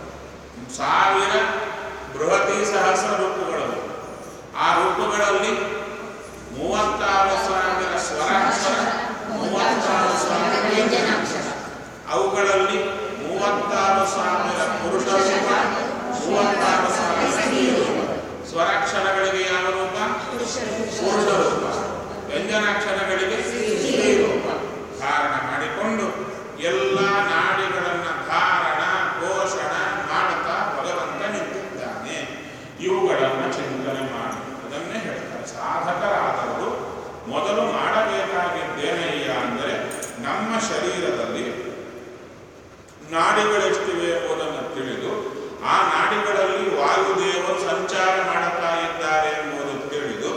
ಸಾವಿರ ಬೃಹತಿ ಸಹಸ್ರ ಋಕ್ಕುಗಳು ಆ ಋಕ್ಕುಗಳಲ್ಲಿ ಮೂವತ್ತಾರು ಸಾವಿರ ಸ್ವರಾಕ್ಷರ ಮೂವತ್ತಾರು ಸಾವಿರ ವ್ಯಂಜನಾಕ್ಷರ ಅವುಗಳಲ್ಲಿ ಮೂವತ್ತಾರು ಸಾವಿರ ಪುರುಷ ರೂಪ ಮೂವತ್ತಾರು ಸಾವಿರ ಸ್ತ್ರೀ ರೂಪ ಸ್ವರಾಕ್ಷರಗಳಿಗೆ ಯಾವ ರೂಪ ಪುರುಷ ರೂಪ ವ್ಯಂಜನಾಕ್ಷರಗಳಿಗೆ ಸ್ತ್ರೀ ರೂಪ ಧಾರಣ ಮಾಡಿಕೊಂಡು ಎಲ್ಲ ನಾಡಿಗಳನ್ನ ಧಾರಣ ಪೋಷಣ ಮಾಡುತ್ತಾ ಭಗವಂತ ನಿಂತಿದ್ದಾನೆ ಇವುಗಳನ್ನು ಚಿಂತನೆ ಮಾಡಿ ಅದನ್ನೇ ಹೇಳ್ತಾರೆ ಸಾಧಕರಾದವರು ಮೊದಲು ಮಾಡಬೇಕಾಗಿದ್ದೇನಯ್ಯ ಅಂದರೆ ನಮ್ಮ ಶರೀರದಲ್ಲಿ ನಾಡಿಗಳೆಷ್ಟಿವೆ ಎಂಬುದನ್ನು ತಿಳಿದು ಆ ನಾಡಿಗಳಲ್ಲಿ ವಾಯುದೇವರು ಸಂಚಾರ ಮಾಡುತ್ತಾ ಇದ್ದಾರೆ ಎಂಬುದು ತಿಳಿದು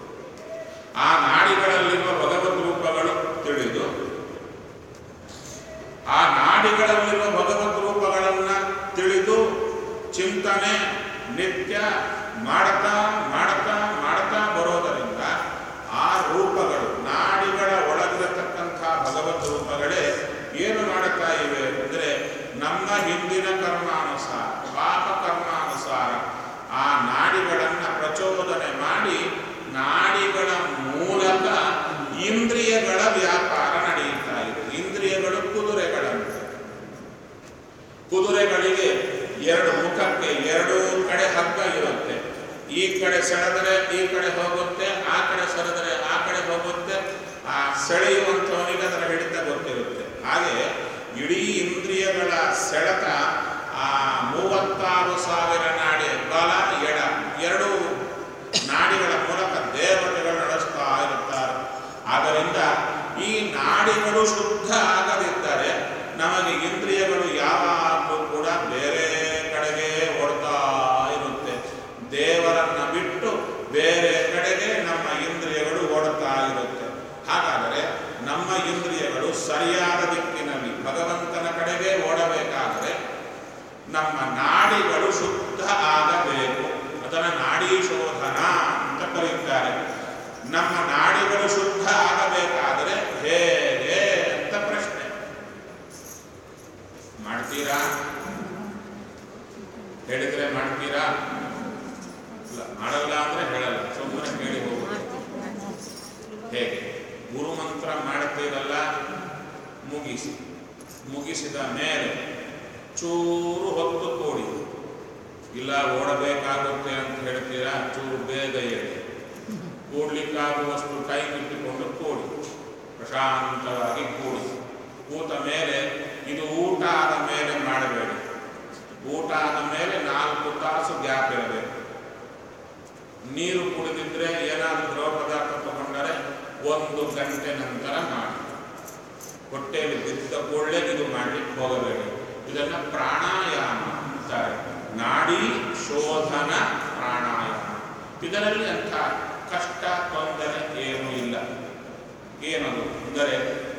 ಆ ನಾಡಿಗಳಲ್ಲಿರುವ ಭಗವದ್ ರೂಪಗಳು ತಿಳಿದು ಆ ನಾಡಿಗಳಲ್ಲಿರುವ ಭಗವದ್ ರೂಪಗಳನ್ನ ತಿಳಿದು ಚಿಂತನೆ ನಿತ್ಯ ಮಾಡ್ತಾ ಮಾಡ್ತಾ ಮಾಡ್ತಾ ಬರೋದರಿಂದ ಆ ರೂಪಗಳು ನಾಡಿಗಳ ಒಳಗಿರತಕ್ಕಂಥ ಭಗವದ್ ರೂಪಗಳೇ ಏನು ಮಾಡುತ್ತಾ ಇವೆ ಅಂದರೆ ನಮ್ಮ ಹಿಂದಿನ ಕರ್ಮಾನುಸಾರ ಪಾಪ ಕರ್ಮಾನುಸಾರ ಆ ನಾಡಿಗಳನ್ನ ಪ್ರಚೋದನೆ ಮಾಡಿ ನಾಡಿಗಳ ಮೂಲಕ ಇಂದ್ರಿಯಗಳ ವ್ಯಾಪಾರ ನಡೆಯುತ್ತಾ ಇದೆ ಇಂದ್ರಿಯಗಳು ಕುದುರೆಗಳಂತೆ ಕುದುರೆಗಳಿಗೆ ಎರಡು ಮುಖಕ್ಕೆ ಎರಡು ಕಡೆ ಹಗ್ಗ ಇರುತ್ತೆ ಈ ಕಡೆ ಸೆಳೆದರೆ ಈ ಕಡೆ ಹೋಗುತ್ತೆ ಆ ಕಡೆ ಸೆಳೆದರೆ ಆ ಕಡೆ ಹೋಗುತ್ತೆ ಆ ಸೆಳೆಯುವಂಥವನಿಗೆ ಅದರ ಹಿಡಿತ ಗೊತ್ತಿರುತ್ತೆ ಹಾಗೆ ಇಡೀ ಇಂದ್ರಿಯಗಳ ಸೆಳೆತ ಆ ಮೂವತ್ತಾರು ಸಾವಿರ ಈ ನಾಡಿಗಳು ಶುದ್ಧ ಆಗದಿದ್ದರೆ ನಮಗೆ ಇಂದ್ರಿಯಗಳು ಯಾವಾಗಲೂ ಕೂಡ ಬೇರೆ ಕಡೆಗೆ ಓಡ್ತಾ ಇರುತ್ತೆ ದೇವರನ್ನ ಬಿಟ್ಟು ಬೇರೆ ಕಡೆಗೆ ನಮ್ಮ ಇಂದ್ರಿಯಗಳು ಓಡುತ್ತಾ ಇರುತ್ತೆ ಹಾಗಾದರೆ ನಮ್ಮ ಇಂದ್ರಿಯಗಳು ಸರಿಯಾದ ದಿಕ್ಕಿನಲ್ಲಿ ಭಗವಂತನ ಕಡೆಗೆ ಓಡಬೇಕಾದರೆ ನಮ್ಮ ನಾಡಿಗಳು ಶುದ್ಧ ಆಗಬೇಕು ಅದನ್ನು ನಾಡಿ ಶೋಧನ ಅಂತ ಕರೆಯುತ್ತಾರೆ ನಮ್ಮ ನಾಡಿಗಳು ಶುದ್ಧ ಆಗಬೇಕಾದರೆ ಹೇಗೆ ಅಂತ ಪ್ರಶ್ನೆ ಮಾಡ್ತೀರಾ ಹೇಳಿದ್ರೆ ಮಾಡ್ತೀರಾ ಇಲ್ಲ ಮಾಡಲ್ಲ ಅಂದ್ರೆ ಹೇಳಲ್ಲ ಸುಮ್ಮನೆ ಹೇಳಿ ಹೋಗುದು ಹೇಗೆ ಗುರುಮಂತ್ರ ಮಾಡ್ತೀರಲ್ಲ ಮುಗಿಸಿ ಮುಗಿಸಿದ ಮೇಲೆ ಚೂರು ಹೊತ್ತು ಕೂಡಿ ಇಲ್ಲ ಓಡಬೇಕಾಗುತ್ತೆ ಅಂತ ಹೇಳ್ತೀರಾ ಚೂರು ಬೇಗ ಹೇಳಿ ಕೂಡ್ಲಿಕ್ಕಾಗುವಷ್ಟು ಟೈಮ್ ಇಟ್ಟುಕೊಂಡು ಕೂಡಿ ಪ್ರಶಾಂತವಾಗಿ ಕೂಡಿ ಕೂತ ಮೇಲೆ ಇದು ಊಟ ಆದ ಮೇಲೆ ಮಾಡಬೇಡಿ ಊಟ ಆದ ಮೇಲೆ ನಾಲ್ಕು ತಾಸು ಗ್ಯಾಪ್ ಇರಬೇಕು ನೀರು ಕುಡಿದಿದ್ರೆ ಏನಾದರೂ ದ್ರವ ಪದಾರ್ಥ ತಗೊಂಡರೆ ಒಂದು ಗಂಟೆ ನಂತರ ಮಾಡಿ ಹೊಟ್ಟೆಯಲ್ಲಿ ಬಿದ್ದ ಕೂಡಲೇ ಇದು ಮಾಡಲಿಕ್ಕೆ ಹೋಗಬೇಡಿ ಇದನ್ನ ಪ್ರಾಣಾಯಾಮ ಅಂತಾರೆ ನಾಡಿ ಶೋಧನ ಪ್ರಾಣಾಯಾಮ ಇದರಲ್ಲಿ ಅಂಥ ಕಷ್ಟ ತೊಂದರೆ ಏನೂ ಇಲ್ಲ ಏನದು ಅಂದರೆ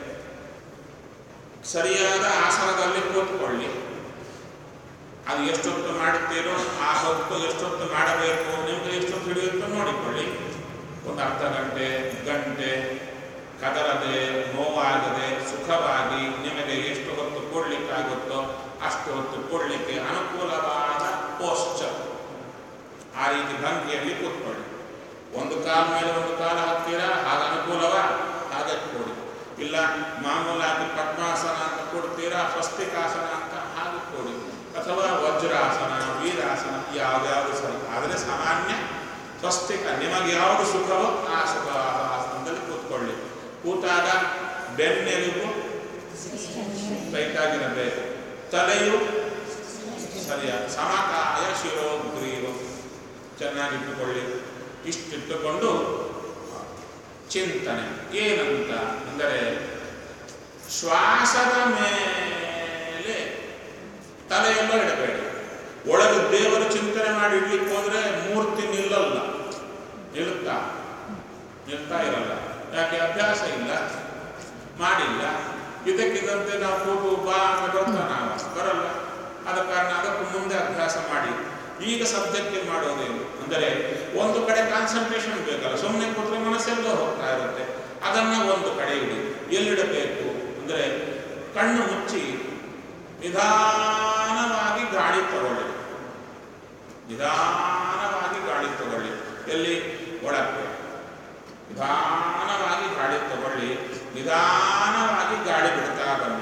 ಸರಿಯಾದ ಆಸನದಲ್ಲಿ ಕೂತ್ಕೊಳ್ಳಿ ಅದು ಎಷ್ಟೊತ್ತು ಮಾಡುತ್ತೀರೋ ಆ ಹೊತ್ತು ಎಷ್ಟೊತ್ತು ಮಾಡಬೇಕು ನಿಮಗೆ ಎಷ್ಟೊತ್ತು ಹಿಡಿಯುತ್ತೋ ನೋಡಿಕೊಳ್ಳಿ ಒಂದು ಅರ್ಧ ಗಂಟೆ ಗಂಟೆ ಕದರದೆ ನೋವಾಗದೆ ಸುಖವಾಗಿ ನಿಮಗೆ ಎಷ್ಟು ಹೊತ್ತು ಕೊಡ್ಲಿಕ್ಕಾಗುತ್ತೋ ಅಷ್ಟು ಹೊತ್ತು ಕೊಡ್ಲಿಕ್ಕೆ ಅನುಕೂಲವಾದ ಪೋಸ್ಚರ್ ಆ ರೀತಿ ಭಂಗಿಯಲ್ಲಿ ಕೂತ್ಕೊಳ್ಳಿ ಒಂದು ಕಾಲ ಮೇಲೆ ಒಂದು ಕಾಲ ಹಾಕ್ತೀರಾ ಹಾಗೆ ಅನುಕೂಲವ ಹಾಗೆ ಕೊಡಿ ಇಲ್ಲ ಮಾಮೂಲಾಗಿ ಪದ್ಮಾಸನ ಅಂತ ಕೊಡ್ತೀರಾ ಸ್ವಸ್ತಿಕಾಸನ ಅಂತ ಹಾಗೆ ಕೊಡಿ ಅಥವಾ ವಜ್ರಾಸನ ವೀರಾಸನ ಯಾವ್ದ್ಯಾವುದು ಸರಿ ಆದರೆ ಸಾಮಾನ್ಯ ಸ್ವಸ್ತಿಕ ನಿಮಗೆ ಯಾವುದು ಸುಖವೋ ಆ ಸುಖ ಆಸನದಲ್ಲಿ ಕೂತ್ಕೊಳ್ಳಿ ಕೂತಾಗ ಬೆನ್ನೆಲುಬು ಟೈಟಾಗಿರಬೇಕು ತಲೆಯು ಸರಿಯಾದ ಸಮಕಾಯ ಶಿರೋಗ್ರೀವ ಚೆನ್ನಾಗಿಟ್ಟುಕೊಳ್ಳಿ ಇಷ್ಟಿಟ್ಟುಕೊಂಡು ಚಿಂತನೆ ಏನಂತ ಅಂದರೆ ಶ್ವಾಸದ ಮೇಲೆ ತಲೆಯೆಲ್ಲ ಇಡಬೇಡಿ ಒಳಗೆ ದೇವರ ಚಿಂತನೆ ಮಾಡಿ ಇಡ್ಲಿಕ್ಕೆ ಹೋದ್ರೆ ಮೂರ್ತಿ ನಿಲ್ಲಲ್ಲ ನಿಲ್ಲುತ್ತಾ ನಿಲ್ತಾ ಇರಲ್ಲ ಯಾಕೆ ಅಭ್ಯಾಸ ಇಲ್ಲ ಮಾಡಿಲ್ಲ ಇದಕ್ಕಿದಂತೆ ನಾವು ಕೂತು ಬಾ ಅಂತ ನಾವು ಬರಲ್ಲ ಆದ ಕಾರಣ ಅದಕ್ಕೂ ಮುಂದೆ ಅಭ್ಯಾಸ ಮಾಡಿ ಈಗ ಸದ್ಯಕ್ಕೆ ಮಾಡೋದೇನು ಅಂದರೆ ಒಂದು ಕಡೆ ಕಾನ್ಸಂಟ್ರೇಷನ್ ಬೇಕಲ್ಲ ಸುಮ್ಮನೆ ಕೂತ್ರೆ ಮನಸ್ಸೆಲ್ಲೋ ಹೋಗ್ತಾ ಇರುತ್ತೆ ಅದನ್ನ ಒಂದು ಕಡೆ ಇಡಿ ಎಲ್ಲಿಡಬೇಕು ಅಂದರೆ ಕಣ್ಣು ಮುಚ್ಚಿ ನಿಧಾನವಾಗಿ ಗಾಳಿ ತಗೊಳ್ಳಿ ನಿಧಾನವಾಗಿ ಗಾಳಿ ತಗೊಳ್ಳಿ ಎಲ್ಲಿ ಒಳಕ್ಕೆ ನಿಧಾನವಾಗಿ ಗಾಳಿ ತಗೊಳ್ಳಿ ನಿಧಾನವಾಗಿ ಗಾಳಿ ಬಿಡ್ತಾ ಬನ್ನಿ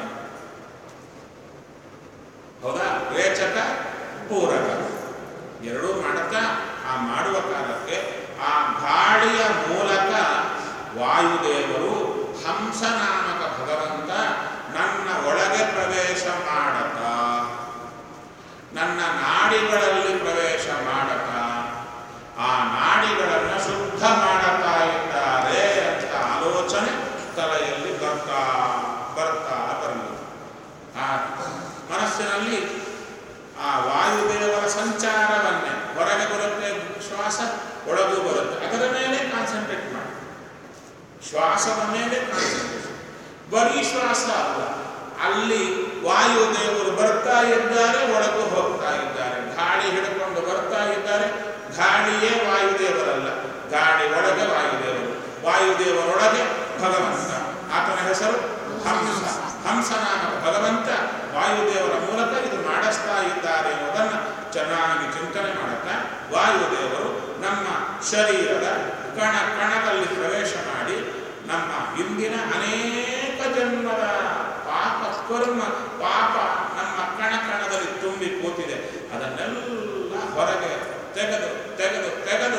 ಹೌದಾ ರೇಚಕ ಪೂರಕ ಎರಡೂ ಮಾಡುತ್ತಾ ಆ ಮಾಡುವ ಕಾಲಕ್ಕೆ ಆ ಗಾಳಿಯ ಮೂಲಕ ವಾಯುದೇವರು ಹಂಸನಾಮಕ ಭಗವಂತ ನನ್ನ ಒಳಗೆ ಪ್ರವೇಶ ಮಾಡತ ನನ್ನ ನಾಡಿಗಳಲ್ಲಿ ಪ್ರವೇಶ ಮಾಡತ ಆ ನಾಡಿಗಳನ್ನು ಶುದ್ಧ ಮಾಡುತ್ತಾ ಇದ್ದಾರೆ ಅಂತ ಆಲೋಚನೆ ತಲೆಯಲ್ಲಿ ಬರ್ತಾ ಬರ್ತಾ ಬರಲಿ ಆ ಮನಸ್ಸಿನಲ್ಲಿ ಆ ವಾಯುದೇವರ ಸಂಚಾರವನ್ನೇ ಹೊರಗೆ ಬರುತ್ತೆ ಶ್ವಾಸ ಒಳಗೂ ಬರುತ್ತೆ ಅದರ ಮೇಲೆ ಕಾನ್ಸಂಟ್ರೇಟ್ ಮಾಡಿ ಶ್ವಾಸದ ಮೇಲೆ ಕಾನ್ಸಂಟ್ರೇಟ್ ಬರೀ ಶ್ವಾಸ ಅಲ್ಲ ಅಲ್ಲಿ ವಾಯುದೇವರು ಬರ್ತಾ ಇದ್ದಾರೆ ಒಳಗೂ ಹೋಗ್ತಾ ಇದ್ದಾರೆ ಗಾಳಿ ಹಿಡ್ಕೊಂಡು ಬರ್ತಾ ಇದ್ದಾರೆ ಗಾಳಿಯೇ ವಾಯುದೇವರಲ್ಲ ಗಾಳಿ ಒಳಗೆ ವಾಯುದೇವರು ವಾಯುದೇವರೊಳಗೆ ಭಗವಂತ ಆತನ ಹೆಸರು ಹಂಸ ಹಂಸನಾಮ ಭಗವಂತ ವಾಯುದೇವರ ಮೂಲಕ ಇದು ಮಾಡಿಸ್ತಾ ಇದ್ದಾರೆ ಎಂಬುದನ್ನು ಚೆನ್ನಾಗಿ ಚಿಂತನೆ ಮಾಡುತ್ತಾ ವಾಯುದೇವರು ನಮ್ಮ ಶರೀರದ ಕಣ ಕಣದಲ್ಲಿ ಪ್ರವೇಶ ಮಾಡಿ ನಮ್ಮ ಹಿಂದಿನ ಅನೇಕ ಜನ್ಮದ ಪಾಪ ಕರ್ಮ ಪಾಪ ನಮ್ಮ ಕಣ ಕಣದಲ್ಲಿ ತುಂಬಿ ಕೂತಿದೆ ಅದನ್ನೆಲ್ಲ ಹೊರಗೆ ತೆಗೆದು ತೆಗೆದು ತೆಗೆದು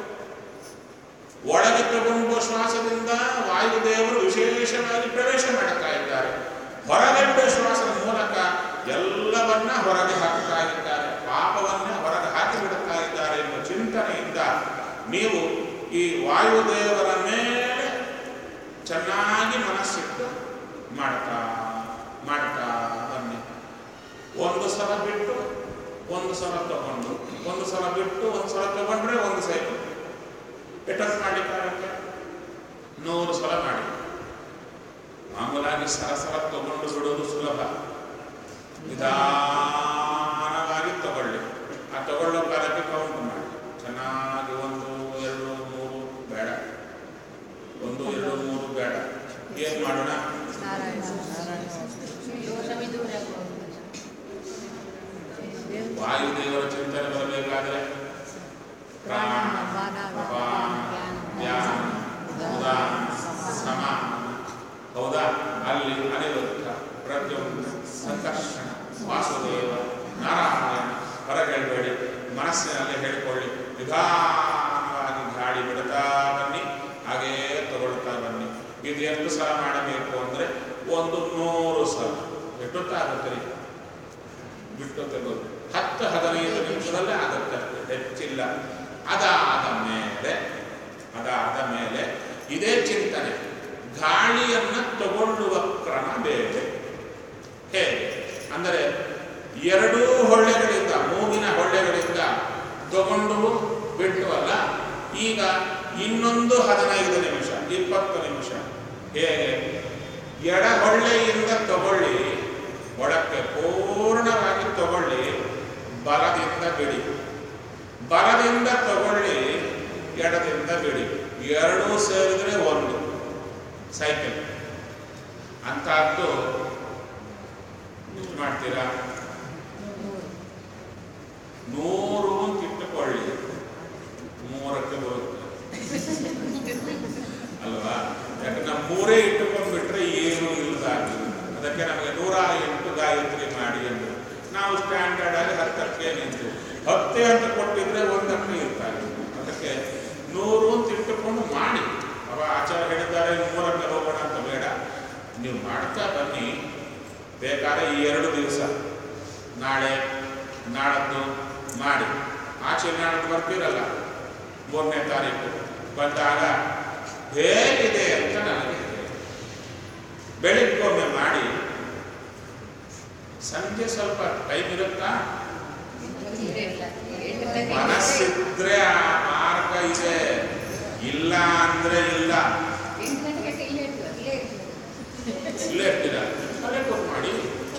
ಒಳಗೆ ತಗೊಂಡು ಶ್ವಾಸದಿಂದ ವಾಯುದೇವರು ವಿಶೇಷವಾಗಿ ಪ್ರವೇಶ ಮಾಡುತ್ತಾ ಇದ್ದಾರೆ ಹೊರಗಡೆ ಶ್ವಾಸದ ಮೂಲಕ ಎಲ್ಲವನ್ನ ಹೊರಗೆ ಹಾಕುತ್ತಾ ಇದ್ದಾರೆ ಪಾಪವನ್ನ ಹೊರಗೆ ಹಾಕಿ ಬಿಡುತ್ತಾ ಇದ್ದಾರೆ ಎಂಬ ಚಿಂತನೆಯಿಂದ ನೀವು ಈ ವಾಯುದೇವರ ಮೇಲೆ ಚೆನ್ನಾಗಿ ಮನಸ್ಸು ಮಾಡ್ತಾ ಮಾಡ್ತಾ ಬನ್ನಿ ಒಂದು ಸಲ ಬಿಟ್ಟು ಒಂದು ಸಲ ತಗೊಂಡು ಒಂದು ಸಲ ಬಿಟ್ಟು ಒಂದು ಸಲ ತಗೊಂಡ್ರೆ ಒಂದು ಸೈಕಲ್ ಎಷ್ಟೊತ್ತು ಮಾಡಲಿಕ್ಕಾಗತ್ತೆ ನೂರು ಸಲ ಮಾಡಿ ಮಾಮೂಲಾಗಿ ಸಲ ಸಲ ತಗೊಂಡು ಬಿಡೋದು ಸುಲಭ ನಿಧಾನವಾಗಿ ತಗೊಳ್ಳಿ ಆ ತಗೊಳ್ಳೋ ಕಾಲಕ್ಕೆ ಕೌಂಟ್ ಮಾಡಿ ಚೆನ್ನಾಗಿ ಒಂದು ಎರಡು ಮೂರು ಬೇಡ ಒಂದು ಎರಡು ಮೂರು ಬೇಡ ಏನ್ ಮಾಡೋಣ ನಾರಾಯಣ ನಾರಾಯಣ ದೂರ ವಾಯುದೇವರ ಚಿಂತನೆ ಬರಬೇಕಾದ್ರೆ ಪ್ರಾಣ ಅಪಾನ ಧ್ಯಾನ ಉದಾನ ಸಮಾನ ಹೌದಾ ಅಲ್ಲಿ ಅನಿರುದ್ಧ ಪ್ರದ್ಯುಮ್ನ ಸಂಕರ್ಷಣ ವಾಸುದೇವ ನಾರಾಯಣ ಹೊರಗೆಳಬೇಡಿ ಮನಸ್ಸಿನಲ್ಲಿ ಹೇಳಿಕೊಳ್ಳಿ ನಿಧಾನವಾಗಿ ಗಾಳಿ ಬಿಡ್ತಾ ಬನ್ನಿ ಹಾಗೇ ತಗೊಳ್ತಾ ಬನ್ನಿ ಇದು ಎಷ್ಟು ಸಲ ಮಾಡಬೇಕು ಅಂದ್ರೆ ಒಂದು ನೂರು ಸಲ ಎಷ್ಟೊತ್ತಾಗುತ್ತೆ ರೀ ಬಿಟ್ಟು ತೆಗೆದು ಹತ್ತು ಹದಿನೈದು ನಿಮಿಷದಲ್ಲೇ ಆಗುತ್ತೆ ಅಷ್ಟೇ, ಹೆಚ್ಚಿಲ್ಲ ಅದಾದ ಮೇಲೆ ಅದಾದ ಮೇಲೆ ಇದೇ ಚಿಂತನೆ ಗಾಳಿಯನ್ನ ತಗೊಳ್ಳುವ ಕ್ರಮ ಬೇರೆ ಹೇಗೆ ಅಂದರೆ ಎರಡೂ ಹೊಳ್ಳೆಗಳಿಂದ ಮೂಗಿನ ಹೊಳ್ಳೆಗಳಿಂದ ತಗೊಂಡು ಬಿಟ್ಟು ಅಲ್ಲ ಈಗ ಇನ್ನೊಂದು ಹದಿನೈದು ನಿಮಿಷ ಇಪ್ಪತ್ತು ನಿಮಿಷ ಹೇಗೆ ಎಡ ಹೊಳ್ಳೆಯಿಂದ ತಗೊಳ್ಳಿ ಒಳಕ್ಕೆ ಪೂರ್ಣವಾಗಿ ತಗೊಳ್ಳಿ ಬಲದಿಂದ ಬಿಡಿ ಬಲದಿಂದ ತಗೊಳ್ಳಿ ಎಡದಿಂದ ಬಿಡಿ ಎರಡೂ ಸೇರಿದ್ರೆ ಒಂದು ಸೈಕಲ್ ಅಂತಹದ್ದು ಎಷ್ಟು ಮಾಡ್ತೀರಾ ನೂರು ಅಂತ ಇಟ್ಟುಕೊಳ್ಳಿ ಮೂರಕ್ಕೆ ಬರುತ್ತೆ ಅಲ್ವಾ ಯಾಕೆ ನಾವು ಮೂರೇ ಇಟ್ಟುಕೊಂಡ್ಬಿಟ್ರೆ ಏನು ಇಲ್ಲದಾಗಿ ಅದಕ್ಕೆ ನಮಗೆ ನೂರ ಎಂಟು ಗಾಯತ್ರಿ ಮಾಡಿ ಎಂದು ನಾವು ಸ್ಟ್ಯಾಂಡರ್ಡ್ ಆಗಿ ಹತ್ತಕ್ಕೆ ನಿಂತು ಹತ್ತೇ ಅಂತ ಕೊಟ್ಟಿದ್ರೆ ಒಂದಕ್ಕೆ ಇರ್ತಾರೆ ಅದಕ್ಕೆ ನೂರು ಅಂತ ಇಟ್ಟುಕೊಂಡು ಮಾಡಿ ಅವ ಆಚಾರ ಹೇಳಿದ್ದಾರೆ ಮೂರಕ್ಕೆ ಹೋಗೋಣ ಅಂತ ಬೇಡ ನೀವು ಮಾಡ್ತಾ ಬನ್ನಿ ಬೇಕಾದ್ರೆ ಈ ಎರಡು ದಿವಸ ನಾಳೆ ನಾಳದ್ದು ಮಾಡಿ ಆಚೆ ನಾಡದ್ದು ಬರ್ತೀರಲ್ಲ ಮೂರನೇ ತಾರೀಕು ಬಂದಾಗ ಹೇಗಿದೆ ಅಂತ ನನಗೆ ಹೇಳಿ. ಬೆಳಿಗ್ಗೊಮ್ಮೆ ಮಾಡಿ ಸಂಜೆ ಸ್ವಲ್ಪ ಟೈಮ್ ಇರುತ್ತಾ ಮನಸ್ಸಿದ್ರೆ ಆ ಮಾರ್ಗ ಇದೆ ಇಲ್ಲ ಅಂದ್ರೆ ಇಲ್ಲ ಎಂಟು ಗಂಟೆಗೆ ಇಲ್ಲೇ ಇರ್ತದೆ ಇಲ್ಲೇ ಇರ್ತದೆ ಇಲ್ಲೇ ಇರ್ತೀರಾ ಅಲ್ಲೇ ಕೊಟ್ಟು ಮಾಡಿ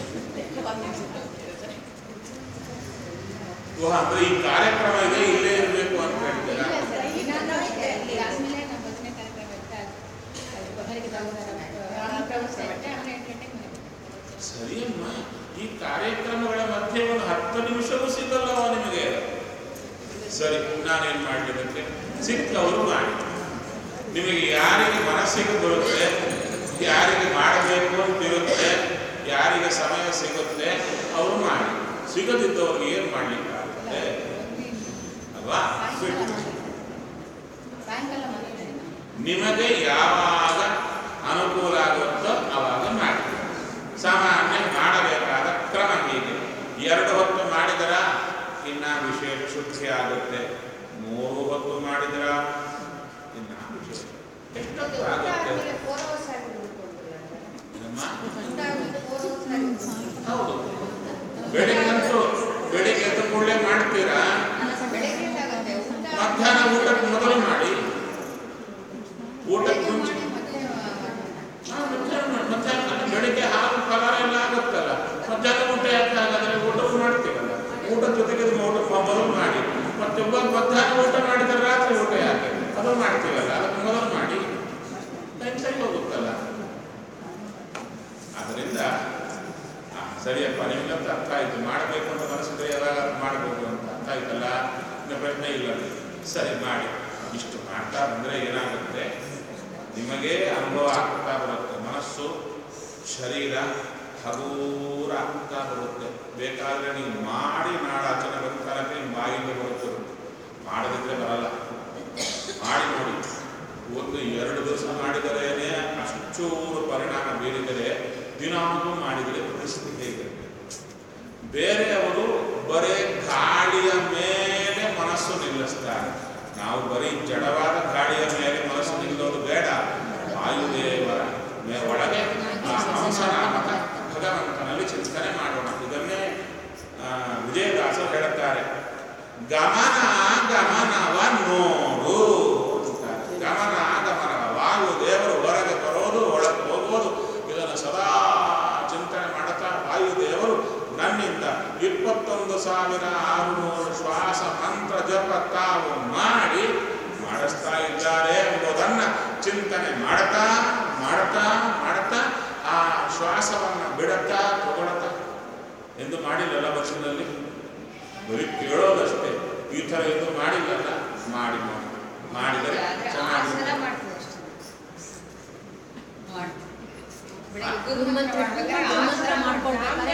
ಓ ಅಂದ್ರೆ ಈ ಕಾರ್ಯಕ್ರಮ ಇದೆ ಇಲ್ಲೇ ಇರಬೇಕು ಅಂತ ಹೇಳ್ತೀರಾ ಇಲ್ಲ ಸರ್ ಇನ್ನೊಂದು ಇದೆ ಅಲ್ಲಿ ಆದ್ಮೇಲೆ ನಮ್ಮ ಭಜನೆ ಕಾರ್ಯಕ್ರಮ ಇರುತ್ತೆ ಅದು ಹೊರಗೆ ತಗೊಂಡು ಪ್ರವಾಸ ಇರುತ್ತೆ ಆಮೇಲೆ ಎಂಟು ಗಂಟೆಗೆ ಮನೆಗೆ ಸರಿ ಅಮ್ಮ ಈ ಕಾರ್ಯಕ್ರಮಗಳ ಮಧ್ಯೆ ಒಂದು ಹತ್ತು ನಿಮಿಷವೂ ಸಿಗಲ್ಲವ ನಿಮಗೆ ಸರಿ ನಾನೇನ್ ಮಾಡಲಿಕ್ಕೆ ಸಿಕ್ಕವರು ಮಾಡಿ ನಿಮಗೆ ಯಾರಿಗೆ ಮನಸ್ಸಿಗೆ ಬರುತ್ತೆ ಯಾರಿಗೆ ಮಾಡಬೇಕು ಅಂತ ಇರುತ್ತೆ ಯಾರಿಗೆ ಸಮಯ ಸಿಗುತ್ತೆ ಅವರು ಮಾಡಿ ಸಿಗದಿದ್ದವ್ರಿಗೆ ಏನು ಮಾಡ್ಲಿಕ್ಕಾಗುತ್ತೆ ಅಲ್ವಾ ಬಿಟ್ಟು ಸಾಯಂಕಾಲ ಮನೆಗೆ ನಿಮಗೆ ಯಾವಾಗ ಅನುಕೂಲ ಆಗುತ್ತೋ ಅವಾಗ ಮಾಡಿ ಸಾಮಾನ್ಯ ಮಾಡಬೇಕಾದ ಕ್ರಮ ಹೀಗೆ ಎರಡು ಹೊತ್ತು ಮಾಡಿದರ ಇನ್ನ ವಿಶೇಷ ಶುದ್ಧಿ ಆಗುತ್ತೆ ಮೂರು ಹೊತ್ತು ಮಾಡಿದರ ಇನ್ನ ವಿಶೇಷ ಎಷ್ಟೊತ್ತು ಆಗುತ್ತೆ ಆದ್ಮೇಲೆ ಫೋರ್ ಅವರ್ಸ್ ಆಗಿ ಉಳ್ಕೊಂಡ್ಬಿಡಿ ಏನಮ್ಮ? ಊಟ ಆದ್ಮೇಲೆ ಫೋರ್ ಅವರ್ಸ್ ಆಗಿ ಉಳ್ಕೊಂಡ್ಬಿಡಿ. ಹೌದು ಬೆಳಿಗ್ಗೆಂತೂ ಬೆಳಿಗ್ಗೆ ಎದ್ದ ಕೂಡಲೇ ಮಾಡ್ತೀರಾ ಬೆಳಗ್ಗೆ ಆಗುತ್ತೆ ಊಟ ಮಧ್ಯಾಹ್ನ ಊಟಕ್ಕೆ ಮೊದಲು ಮಾಡಿ ಊಟಕ್ಕೆ ಬೆಳಗ್ಗೆ ಮುಂಚೆ ಮಾಡಿ ಮಧ್ಯಾಹ್ನ ಮಾಡಿ. ಹಾ, ಮಧ್ಯಾಹ್ನ ಮಧ್ಯಾಹ್ನ ಬೆಳಿಗ್ಗೆ ಹಾಲು ಫಲಾರ ಎಲ್ಲ ಆಗುತ್ತಲ್ಲ ಮಧ್ಯಾಹ್ನ ಊಟ ಯಾಕೆ ಹಾಗಾದ್ರೆ ಊಟವು ಮಾಡ್ತೀವಲ್ಲ ಊಟ ಜೊತೆಗೆ ಇದು ಊಟ ಮೊದಲು ಮಾಡಿ ಮತ್ತೆ ಇವಾಗ ಮಧ್ಯಾಹ್ನ ಊಟ ಮಾಡಿದ್ರೆ ರಾತ್ರಿ ಊಟ ಯಾಕೆ ಅದು ಮಾಡ್ತೀವಲ್ಲ ಅದಕ್ಕೆ ಮೊದಲು ಮಾಡಿ ಟೈಮ್ ಸರಿ ಹೋಗುತ್ತಲ್ಲ ಅದರಿಂದ ಆ, ಸರಿಯಪ್ಪ ನಿಮ್ಗಂತ ಅರ್ಥ ಆಯ್ತು ಮಾಡಬೇಕು ಅಂತ ಮನಸ್ಸಿದ್ರೆ ಯಾವಾಗ ಮಾಡಬೇಕು ಅಂತ ಅರ್ಥ ಆಯ್ತಲ್ಲ ಇನ್ನು ಪ್ರಶ್ನೆ ಇಲ್ಲ ಸರಿ ಮಾಡಿ ಇಷ್ಟು ಮಾಡ್ತಾ ಬಂದ್ರೆ ಏನಾಗುತ್ತೆ ನಿಮಗೆ ಅನುಭವ ಆಗ್ತಾ ಬರುತ್ತೆ ಮನಸ್ಸು ಶರೀರ ಹಗೂರ ಆಗ್ತಾ ಬರುತ್ತೆ ಬೇಕಾದ್ರೆ ನೀವು ಮಾಡಿ ನಾಡಾಚರಣೆ ಬರ್ತಾರಕ್ಕೆ ನಿಮ್ಮ ಬಾಯಿಂದ ಬರುತ್ತೆ ಮಾಡದಿದ್ರೆ ಬರಲ್ಲ ಮಾಡಿ ನೋಡಿ ಒಂದು ಎರಡು ದಿವಸ ಮಾಡಿದರೇನೆ ಅಷ್ಟೂರು ಪರಿಣಾಮ ಬೀರಿದರೆ ದಿನಾಂಗೂ ಮಾಡಿದರೆ ಪರಿಸ್ಥಿತಿ ಹೇಗಿರುತ್ತೆ ಬೇರೆಯವರು ಬರೇ ಗಾಳಿಯ ಮೇಲೆ ಮನಸ್ಸು ನಿಲ್ಲಿಸ್ತಾರೆ ನಾವು ಬರೀ ಜಡವಾದ ಗಾಳಿಯ ಮೇಲೆ ಮನಸ್ಸು ನಿಲ್ಲೋದು ಬೇಡ ವಾಯುದೇವರ ಮೇ- ಒಳಗೆ ಆ ಸಾವಿರ ಆರುನೂರು ಶ್ವಾಸ ಮಂತ್ರ ಜಪ ತಾವು ಮಾಡಿ ಮಾಡಿಸ್ತಾ ಇದ್ದಾರೆ ಎಂಬುದನ್ನ ಚಿಂತನೆ ಮಾಡ್ತಾ ಮಾಡ್ತಾ ಮಾಡ್ತಾ ಆ ಶ್ವಾಸವನ್ನ ಬಿಡತಾ ತಗೊಳತಾ ಎಂದು ಮಾಡಿಲ್ಲಲ್ಲ ವರ್ಷದಲ್ಲಿ ಬರೀ ಕೇಳೋದಷ್ಟೇ ಈ ಥರ ಎಂದು ಮಾಡಿಲ್ಲಲ್ಲ ಮಾಡಿ ನೋಡಿ ಮಾಡಿದರೆ ಚೆನ್ನಾಗಿ ಆಸನ ಮಾಡ್ತೀವಿ ಅಷ್ಟೇ. ಬೆಳಗ್ಗೆ ಗುರು ಮಂತ್ರ ಮಾಡ್ಬೇಕಾದ್ರೆ ಗುರು ಮಂತ್ರ ಆಸನ ಮಾಡ್ಕೊಳ್ಬೇಕಾದ್ರೆ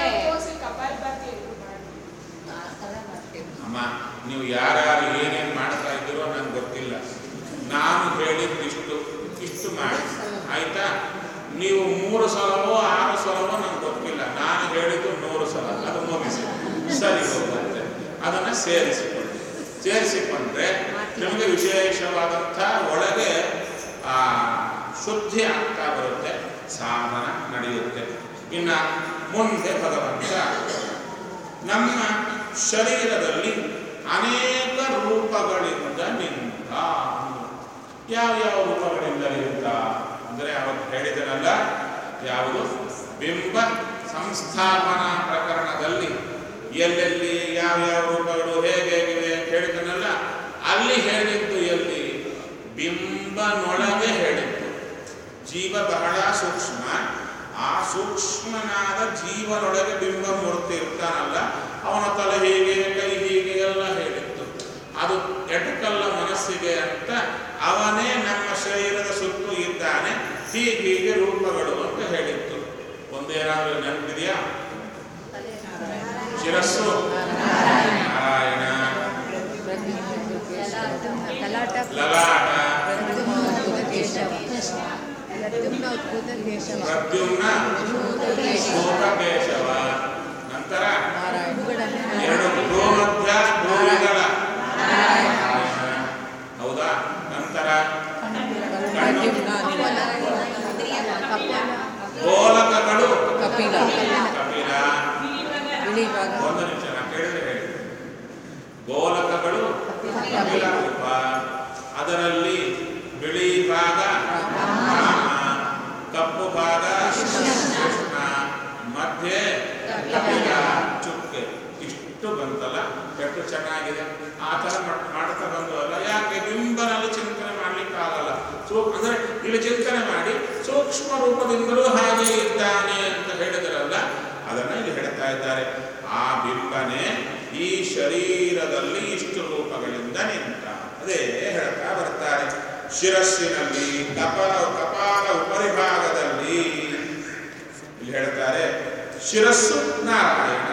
ಆ ಥರ ಮಾಡ್ತೀವಿ ಅಮ್ಮ ನೀವು ಯಾರ್ಯಾರು ಏನೇನು ಮಾಡ್ತಾ ಇದ್ದೀರೋ ನನಗೆ ಗೊತ್ತಿಲ್ಲ ನಾನು ಹೇಳಿದ್ದು ಇಷ್ಟು ಇಷ್ಟು ಮಾಡಿ ಆಯ್ತಾ ನೀವು ಮೂರು ಸಲವೋ ಆರು ಸಲವೋ ನನಗೆ ಗೊತ್ತಿಲ್ಲ ನಾನು ಹೇಳಿದ್ದು ನೂರು ಸಲ ಅದು ಮುಗಿಸಿ ಸರಿ ಹೋಗುತ್ತೆ ಅದನ್ನು ಸೇರಿಸಿಕೊಳ್ಳಿ ಸೇರಿಸಿಕೊಂಡ್ರೆ ನಿಮಗೆ ವಿಶೇಷವಾದಂಥ ಒಳಗೆ ಆ ಶುದ್ಧಿ ಆಗ್ತಾ ಬರುತ್ತೆ ಸಾಧನ ನಡೆಯುತ್ತೆ ಇನ್ನು ಮುಂದೆ ಭಗವಂತ ನಮ್ಮ ಶರೀರದಲ್ಲಿ ಅನೇಕ ರೂಪಗಳಿಂದ ನಿಂತ ಯಾವ ಯಾವ ರೂಪಗಳಿಂದ ನಿಂತ ಅಂದರೆ ಅವತ್ತು ಹೇಳಿದನಲ್ಲ ಯಾವುದು ಬಿಂಬ ಸಂಸ್ಥಾಪನಾ ಪ್ರಕರಣದಲ್ಲಿ ಎಲ್ಲೆಲ್ಲಿ ಯಾವ ಯಾವ ರೂಪಗಳು ಹೇಗೆ ಹೇಗಿವೆ ಅಂತ ಹೇಳಿದನಲ್ಲ ಅಲ್ಲಿ ಹೇಳಿದ್ದು ಎಲ್ಲಿ ಬಿಂಬನೊಳಗೆ ಹೇಳಿದ್ದು ಜೀವ ಬಹಳ ಸೂಕ್ಷ್ಮ ಆ ಸೂಕ್ಷ್ಮನಾದ ಜೀವನೊಳಗೆ ಬಿಂಬ ಮೂರ್ತಿ ಇರ್ತಾನಲ್ಲ ಅವನ ತಲೆ ಹೀಗೆ ಕೈ ಹೀಗೆ ಎಲ್ಲ ಹೇಳಿತ್ತು ಅದು ಎಟಕಲ್ಲ ಮನಸ್ಸಿಗೆ ಅಂತ ಅವನೇ ನಮ್ಮ ಶರೀರದ ಸುತ್ತು ಇದ್ದಾನೆ ಹೀಗೆ ಹೀಗೆ ರೂಪಗಳು ಅಂತ ಹೇಳಿತ್ತು ಒಂದೇನಾದ್ರೂ ನೆನಪಿದೆಯಾ ಶಿರಸ್ಸು ನಾರಾಯಣ ಲಲಾಟ ಲಲಾಟ ಪ್ರದ್ಯುಮ್ನ ಕೇಶವ ಪ್ರದ್ಯುಮ್ನ ಉದ್ಭುತ ಕೇಶವ ಪ್ರದ್ಯುಮ್ನ ಕೇಶವ ನಂತರ ಎರಡು ಗೋಮಧ್ಯ ಗೋವಿಗಳ ಹೌದಾ ನಂತರ ಪ್ರದ್ಯುಮ್ನ ಕಪಿಲ ಗೋಲಕಗಳು ಕಪಿಲ ಕಪಿಲ ಬಿಳಿ ಭಾಗ ಒಂದು ನಿಮಿಷ ನಾ ಕೇಳಿದ್ರೆ ಹೇಳಿ ಗೋಲಕಗಳು ಕಪಿಲ ರೂಪ ಅದರಲ್ಲಿ ಬಿಳಿ ಭಾಗ ರಾಮ ಕಪ್ಪು ಭಾಗ ಕೃಷ್ಣ ಮಧ್ಯೆ ಕಪಿಲ ಚುಕ್ಕೆ ಇಷ್ಟು ಬಂತಲ್ಲ ಎಷ್ಟು ಚೆನ್ನಾಗಿದೆ ಆ ಥರ ಮಾಡ್- ಮಾಡ್ತಾ ಬಂದವಲ್ಲ ಯಾಕೆ ಬಿಂಬನಲ್ಲಿ ಚಿಂತನೆ ಮಾಡ್ಲಿಕ್ಕೆ ಆಗಲ್ಲ ಸೂ ಅಂದ್ರೆ ಇಲ್ಲಿ ಚಿಂತನೆ ಮಾಡಿ ಸೂಕ್ಷ್ಮ ರೂಪದಿಂದಲೂ ಹಾಗೆ ಇದ್ದಾನೆ ಅಂತ ಹೇಳಿದರಲ್ಲ ಅದನ್ನ ಇಲ್ಲಿ ಹೇಳ್ತಾ ಇದ್ದಾರೆ ಆ ಬಿಂಬನೆ ಈ ಶರೀರದಲ್ಲಿ ಇಷ್ಟು ರೂಪಗಳಿಂದ ನಿಂತ ಅದೇ ಹೇಳ್ತಾ ಬರ್ತಾರೆ ಶಿರಸ್ಸಿನಲ್ಲಿ ಕಪಾಲ ಕಪಾಲ ಉಪರಿಭಾಗದಲ್ಲಿ ಇಲ್ಲಿ ಹೇಳ್ತಾರೆ ಶಿರಸ್ಸು ನಾರಾಯಣ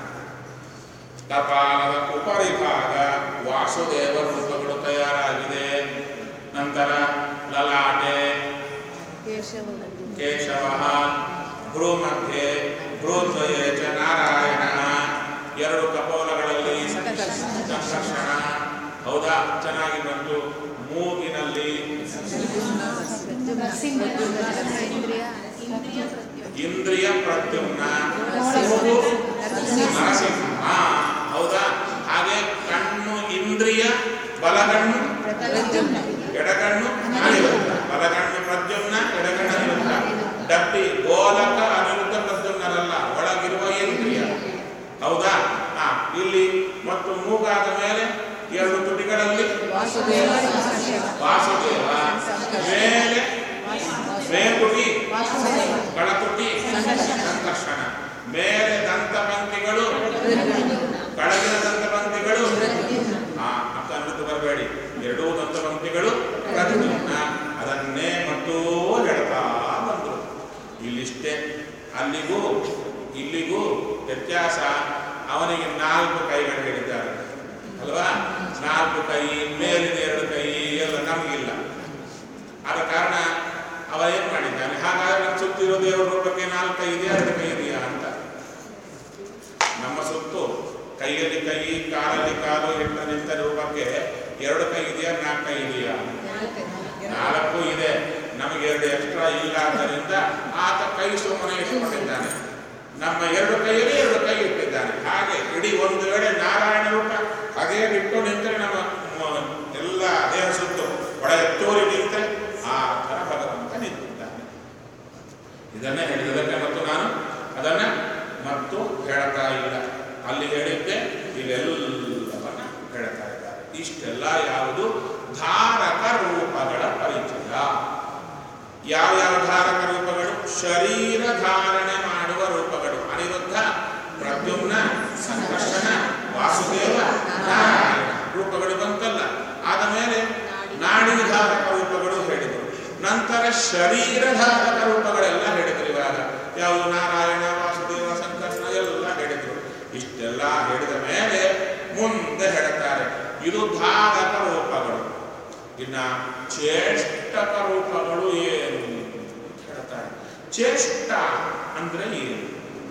ಕಪಾಲದ ಉಪರಿಭಾಗ ವಾಸುದೇವ ರೂಪಗಳು ತಯಾರಾಗಿದೆ ನಂತರ ಲಲಾಟೆ ಕೇಶವ ಕೇಶವ ಭ್ರೂ ಮಧ್ಯೆ ಭ್ರೂದ್ವಯೇ ಚ ನಾರಾಯಣ ಎರಡು ಕಪೋಲಗಳಲ್ಲಿ ಸಂಕರ್ಷಣ ಹೌದಾ ಚೆನ್ನಾಗಿ ಬಂತು ಮೂಗಿನಲ್ಲಿ ಇಂದ್ರಿಯ ಇಂದ್ರಿಯ ಪ್ರದ್ಯುಮ್ನ ಮೂಗು ನರಸಿಂಹ ಹೌದಾ ಹಾಗೆ ಕಣ್ಣು ಇಂದ್ರಿಯ ಬಲಗಣ್ಣು ಪ್ರದ್ಯುಮ್ನ ಎಡಗಣ್ಣು ಅನಿರುದ್ಧ ಬಲಗಣ್ಣು ಪ್ರದ್ಯುಮ್ನ ಎಡಗಣ್ಣು ಅನಿರುದ್ಧ ಡಬ್ಬಿ ಗೋಲಕ ಅನಿರುದ್ಧ ಪ್ರದ್ಯುಮ್ನರಲ್ಲ ಒಳಗಿರುವ ಇಂದ್ರಿಯ ಹೌದಾ ಹಾ ಇಲ್ಲಿ ಮತ್ತು ಮೂಗಾದ ಮೇಲೆ ಎರಡು ತುಟಿಗಳಲ್ಲಿ ವಾಸುದೇವ ಸಂಕರ್ಷಣ ವಾಸುದೇವ ಮೇಲೆ ಮೇಗುಟಿ ವಾಸುದೇವ ಕಳತುಟಿ ಸಂಕರ್ಷಣ ಮೇಲೆ ದಂತಪಂಕ್ತಿಗಳು ಕೆಳಗಿನ ದಂತಪಂಕ್ತಿಗಳು ಆ ಅಕ್ಕಂದು ಬರಬೇಡಿ ಎರಡೂ ದಂತಪಂಕ್ತಿಗಳು ಪ್ರತಿದಿನ ಅದನ್ನೇ ಮತ್ತೂ ಹೇಳ್ತಾ ಬಂದರು ಇಲ್ಲಿಷ್ಟೇ ಅಲ್ಲಿಗೂ ಇಲ್ಲಿಗೂ ವ್ಯತ್ಯಾಸ ಅವನಿಗೆ ನಾಲ್ಕು ಕೈಗಳು ಹೇಳಿದ್ದಾರೆ ಅಲ್ವಾ ನಾಲ್ಕು ಕೈ ಮೇಲಿನ ಎರಡು ಕೈ ಎಲ್ಲ ನಮಗಿಲ್ಲ ಆದ ಕಾರಣ ಅವ ಏನ್ ಮಾಡಿದ್ದಾನೆ ಹಾಗಾದ್ರೆ ನಮ್ಮ ಸುತ್ತಿರೋ ದೇವರ ರೂಪಕ್ಕೆ ನಾಲ್ಕು ಕೈ ಇದೆಯಾ ಎರಡು ಕೈ ಇದೆಯಾ ಅಂತ ನಮ್ಮ ಸುತ್ತು ಕೈಯಲ್ಲಿ ಕೈ ಕಾಲಲ್ಲಿ ಕಾಲು ಇಟ್ಟ ನಿಂತ ರೂಪಕ್ಕೆ ಎರಡು ಕೈ ಇದೆಯಾ ನಾಲ್ಕು ಕೈ ಇದೆಯಾ ನಾಲ್ಕು ಇದೆ ನಮಗೆ ಎರಡು ಎಕ್ಸ್ಟ್ರಾ ಇಲ್ಲ ಆದ್ದರಿಂದ ಆತ ಕೈ ಸುಮ್ಮನೆ ಇಟ್ಕೊಂಡಿದ್ದಾನೆ ನಮ್ಮ ಎರಡು ಕೈಯಲ್ಲಿ ಎರಡು ಕೈ ಇಟ್ಟಿದ್ದಾನೆ ಹಾಗೆ ಇಡೀ ಒಂದು ವೇಳೆ ನಾರಾಯಣ ರೂಪ ಹಾಗೆ ಬಿಟ್ಟು ನಿಂತರೆ ನಮ್ಮ ಮ- ಎಲ್ಲ ದೇಹ ಸುತ್ತು ಒಳಗೆ ತೋರಿ ನಿಂತರೆ ಆ ಥರ ಭಗವಂತ ನಿಂತಿದ್ದಾನೆ ಇದನ್ನೇ ಹೇಳಿದ್ದಕ್ಕೆ ಮತ್ತು ನಾನು ಅದನ್ನ ಮತ್ತು ಹೇಳ್ತಾ ಇಲ್ಲ ಅಲ್ಲಿ ಹೇಳಿದ್ದೆ ಯಾವ್ಯಾವ ಧಾರಕ ರೂಪಗಳು ಶರೀರ ಧಾರಣೆ ಮಾಡುವ ರೂಪಗಳು ಅನಿರುದ್ಧ ಪ್ರದ್ಯುಮ್ನ ಸಂಕರ್ಷಣ ವಾಸುದೇವ ನಾರಾಯಣ ರೂಪಗಳು ಬಂತಲ್ಲ ಆದ ಮೇಲೆ ನಾಡಿ ಧಾರಕ ರೂಪಗಳು ಹೇಳಿದರು ನಂತರ ಶರೀರ ಧಾರಕ ರೂಪಗಳೆಲ್ಲ ಹೇಳಿದರು ಇವಾಗ ಯಾವುದು ನಾರಾಯಣ ವಾಸುದೇವ ಸಂಕರ್ಷಣ ಎಲ್ಲ ಹೇಳಿದರು ಇಷ್ಟೆಲ್ಲ ಹೇಳಿದ ಮೇಲೆ ಮುಂದೆ ಹೇಳ್ತಾರೆ ಇದು ಧಾರಕ ರೂಪಗಳು ಇನ್ನ ಚೇಷ್ಟಕ ರೂಪಗಳು ಏನು ಅಂತ ಹೇಳ್ತಾರೆ ಚೇಷ್ಟ ಅಂದ್ರೆ ಏನು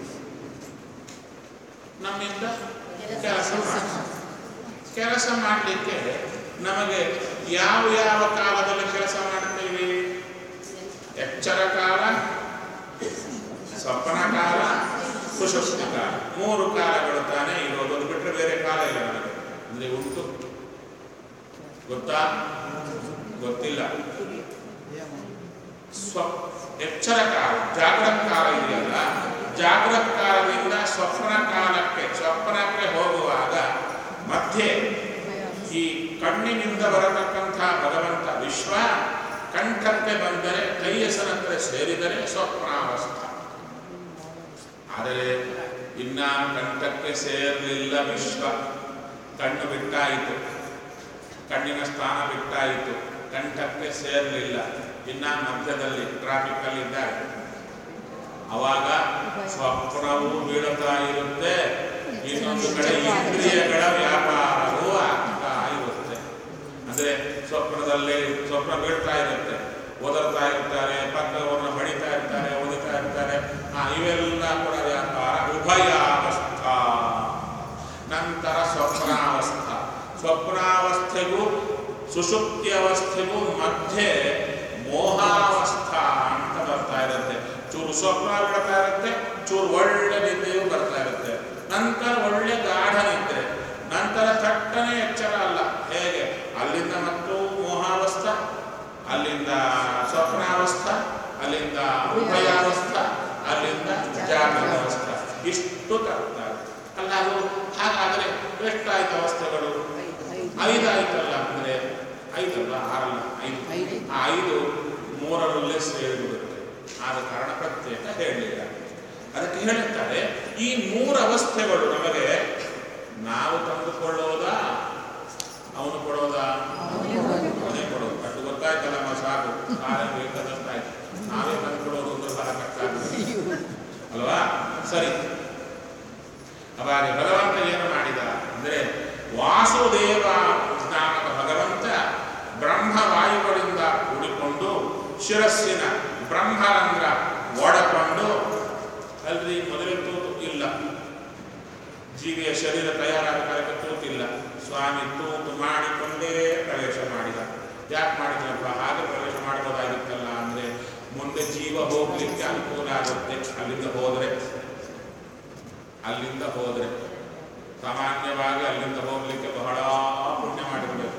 ನಮ್ಮಿಂದ ಕೆಲಸ ಮಾಡ- ಕೆಲಸ ಮಾಡಲಿಕ್ಕೆ ನಮಗೆ ಯಾವ ಯಾವ ಕಾಲದಲ್ಲಿ ಕೆಲಸ ಮಾಡ್ತೀವಿ ಎಚ್ಚರ ಕಾಲ ಸ್ವಪ್ನ ಕಾಲ ಸುಷುಪ್ತಿ ಕಾಲ ಮೂರು ಕಾಲಗಳು ತಾನೇ ಇರೋದು ಅದು ಬಿಟ್ಟರೆ ಬೇರೆ ಕಾಲ ಇಲ್ಲ ನನಗೆ ಅಂದ್ರೆ ಉಂಟು ಗೊತ್ತಾ ಗೊತ್ತಿಲ್ಲ ಸ್ವ ಎಚ್ಚರ ಕಾಲ ಜಾಗ್ರತ್ ಕಾಲ ಇದೆಯಲ್ಲ ಜಾಗ್ರತ್ ಕಾಲದಿಂದ ಸ್ವಪ್ನ ಕಾಲಕ್ಕೆ ಸ್ವಪ್ನಕ್ಕೆ ಹೋಗುವಾಗ ಮಧ್ಯೆ ಈ ಕಣ್ಣಿನಿಂದ ಬರತಕ್ಕಂಥ ಭಗವಂತ ವಿಶ್ವ ಕಂಠಕ್ಕೆ ಬಂದರೆ ಕೈಯಸನತ್ರ ಸೇರಿದರೆ ಸ್ವಪ್ನಾವಸ್ಥಾ ಆದರೆ ಇನ್ನ ಕಂಠಕ್ಕೆ ಸೇರಲಿಲ್ಲ ವಿಶ್ವ ಕಣ್ಣು ಬಿಟ್ಟಾಯಿತು ಕಣ್ಣಿನ ಸ್ಥಾನ ಬಿಟ್ಟಾಯಿತು ಕಂಠಕ್ಕೆ ಸೇರಲಿಲ್ಲ ಇನ್ನ ಮಧ್ಯದಲ್ಲಿ ಟ್ರಾಫಿಕ್ ಅಲ್ಲಿ ಇದ್ದಾರೆ ಅವಾಗ ಸ್ವಪ್ನವೂ ಬೀಳುತ್ತಾ ಇರುತ್ತೆ ಇನ್ನೊಂದು ಕಡೆ ಇಂದ್ರಿಯಗಳ ವ್ಯಾಪಾರವೂ ಆಗ್ತಾ ಇರುತ್ತೆ ಅಂದ್ರೆ ಸ್ವಪ್ನದಲ್ಲೇ ಸ್ವಪ್ನ ಬೀಳ್ತಾ ಇರುತ್ತೆ ಓದುತ್ತಾ ಇರ್ತಾರೆ ಪಕ್ಕವನ್ನು ಬಡಿತಾ ಇರ್ತಾರೆ ಓದುತ್ತಾ ಇರ್ತಾರೆ ಆ ಇವೆಲ್ಲ ಕೂಡ ವ್ಯಾಪಾರ ಉಭಯಾವಸ್ಥಾ ನಂತರ ಸ್ವಪ್ನಾವಸ್ಥಾ ಸ್ವಪ್ನಾವಸ್ಥೆಗೂ ಸುಷುಪ್ತಿ ಅವಸ್ಥೆಗೂ ಮಧ್ಯೆ ಮೋಹಾವಸ್ಥಾ ಅಂತ ಬರ್ತಾ ಇರುತ್ತೆ ಚೂರು ಸ್ವಪ್ನ ಬಿಡ್ತಾ ಇರುತ್ತೆ ಚೂರು ಒಳ್ಳೆ ನಿದ್ದೆಯೂ ಬರ್ತಾ ಇರುತ್ತೆ ನಂತರ ಒಳ್ಳೆ ಗಾಢ ನಿದ್ರೆ ನಂತರ ತಟ್ಟನೆ ಎಚ್ಚರ ಅಲ್ಲ ಹೇಗೆ ಅಲ್ಲಿಂದ ಮತ್ತು ಮೋಹಾವಸ್ಥಾ ಅಲ್ಲಿಂದ ಸ್ವಪ್ನಾವಸ್ಥಾ ಅಲ್ಲಿಂದ ಉಭಯಾವಸ್ಥಾ ಅಲ್ಲಿಂದ ಜಾಗೃತ ಅವಸ್ಥಾ ಇಷ್ಟು ತರ್ತಾರೆ ಅಲ್ಲ ಅದು ಹಾಗಾದರೆ ಎಷ್ಟಾಯ್ತು ಅವಸ್ಥೆಗಳು ಐದಾಯ್ತಲ್ಲ ಅಂದ್ರೆ ಐದಲ್ಲ ಆರಲ್ಲ ಐದು ಆ ಐದು ಮೂರರಲ್ಲೇ ಸೇರಿಬಿಡುತ್ತೆ ಆದ ಕಾರಣ ಪ್ರತ್ಯೇಕ ಹೇಳಲಿಲ್ಲ ಅದಕ್ಕೆ ಹೇಳುತ್ತಾರೆ ಈ ಮೂರು ಅವಸ್ಥೆಗಳು ನಮಗೆ ನಾವು ತಂದುಕೊಳ್ಳೋದಾ ಅವನು ಕೊಡೋದಾ ಅವನೇ ಕೊಡೋದು ಅದು ಗೊತ್ತಾಯ್ತಲ್ಲ ನಮ್ಮ ಸಾಕು ಕಾಲ ಬೇಕಾದಷ್ಟಾಯ್ತು ನಾವೇ ತಂದುಕೊಡೋದು ಅಂದ್ರೆ ಬಹಳ ಕಷ್ಟ ಆಗ್ತದೆ ಅಲ್ವಾ ಸರಿ ಅವಾಗ ಭಗವಂತ ಏನು ಮಾಡಿದ ಅಂದ್ರೆ ವಾಸುದೇವ ನಾಮಕ ಭಗವಂತ ಬ್ರಹ್ಮವಾಯುಗಳಿಂದ ಕೂಡಿಕೊಂಡು ಶಿರಸ್ಸಿನ ಬ್ರಹ್ಮರಂಧ್ರ ಒಡಕೊಂಡು ಅಲ್ರಿ ಮೊದಲೇ ತೂತು ಇಲ್ಲ ಜೀವಿಯ ಶರೀರ ತಯಾರಾದ ಕಾಲಕ್ಕೆ ತೂತಿಲ್ಲ ಸ್ವಾಮಿ ತೂತು ಮಾಡಿಕೊಂಡೇ ಪ್ರವೇಶ ಮಾಡಿದ ಯಾಕೆ ಮಾಡಿದ್ರಪ್ಪ ಹಾಗೆ ಪ್ರವೇಶ ಮಾಡಬಹುದಾಗಿತ್ತಲ್ಲ ಅಂದ್ರೆ ಮುಂದೆ ಜೀವ ಹೋಗ್ಲಿಕ್ಕೆ ಅನುಕೂಲ ಆಗುತ್ತೆ ಅಲ್ಲಿಂದ ಹೋದ್ರೆ ಅಲ್ಲಿಂದ ಹೋದ್ರೆ ಸಾಮಾನ್ಯವಾಗಿ ಅಲ್ಲಿಂದ ಹೋಗ್ಲಿಕ್ಕೆ ಬಹಳ ಪುಣ್ಯ ಮಾಡಿಬಿಡಬೇಕು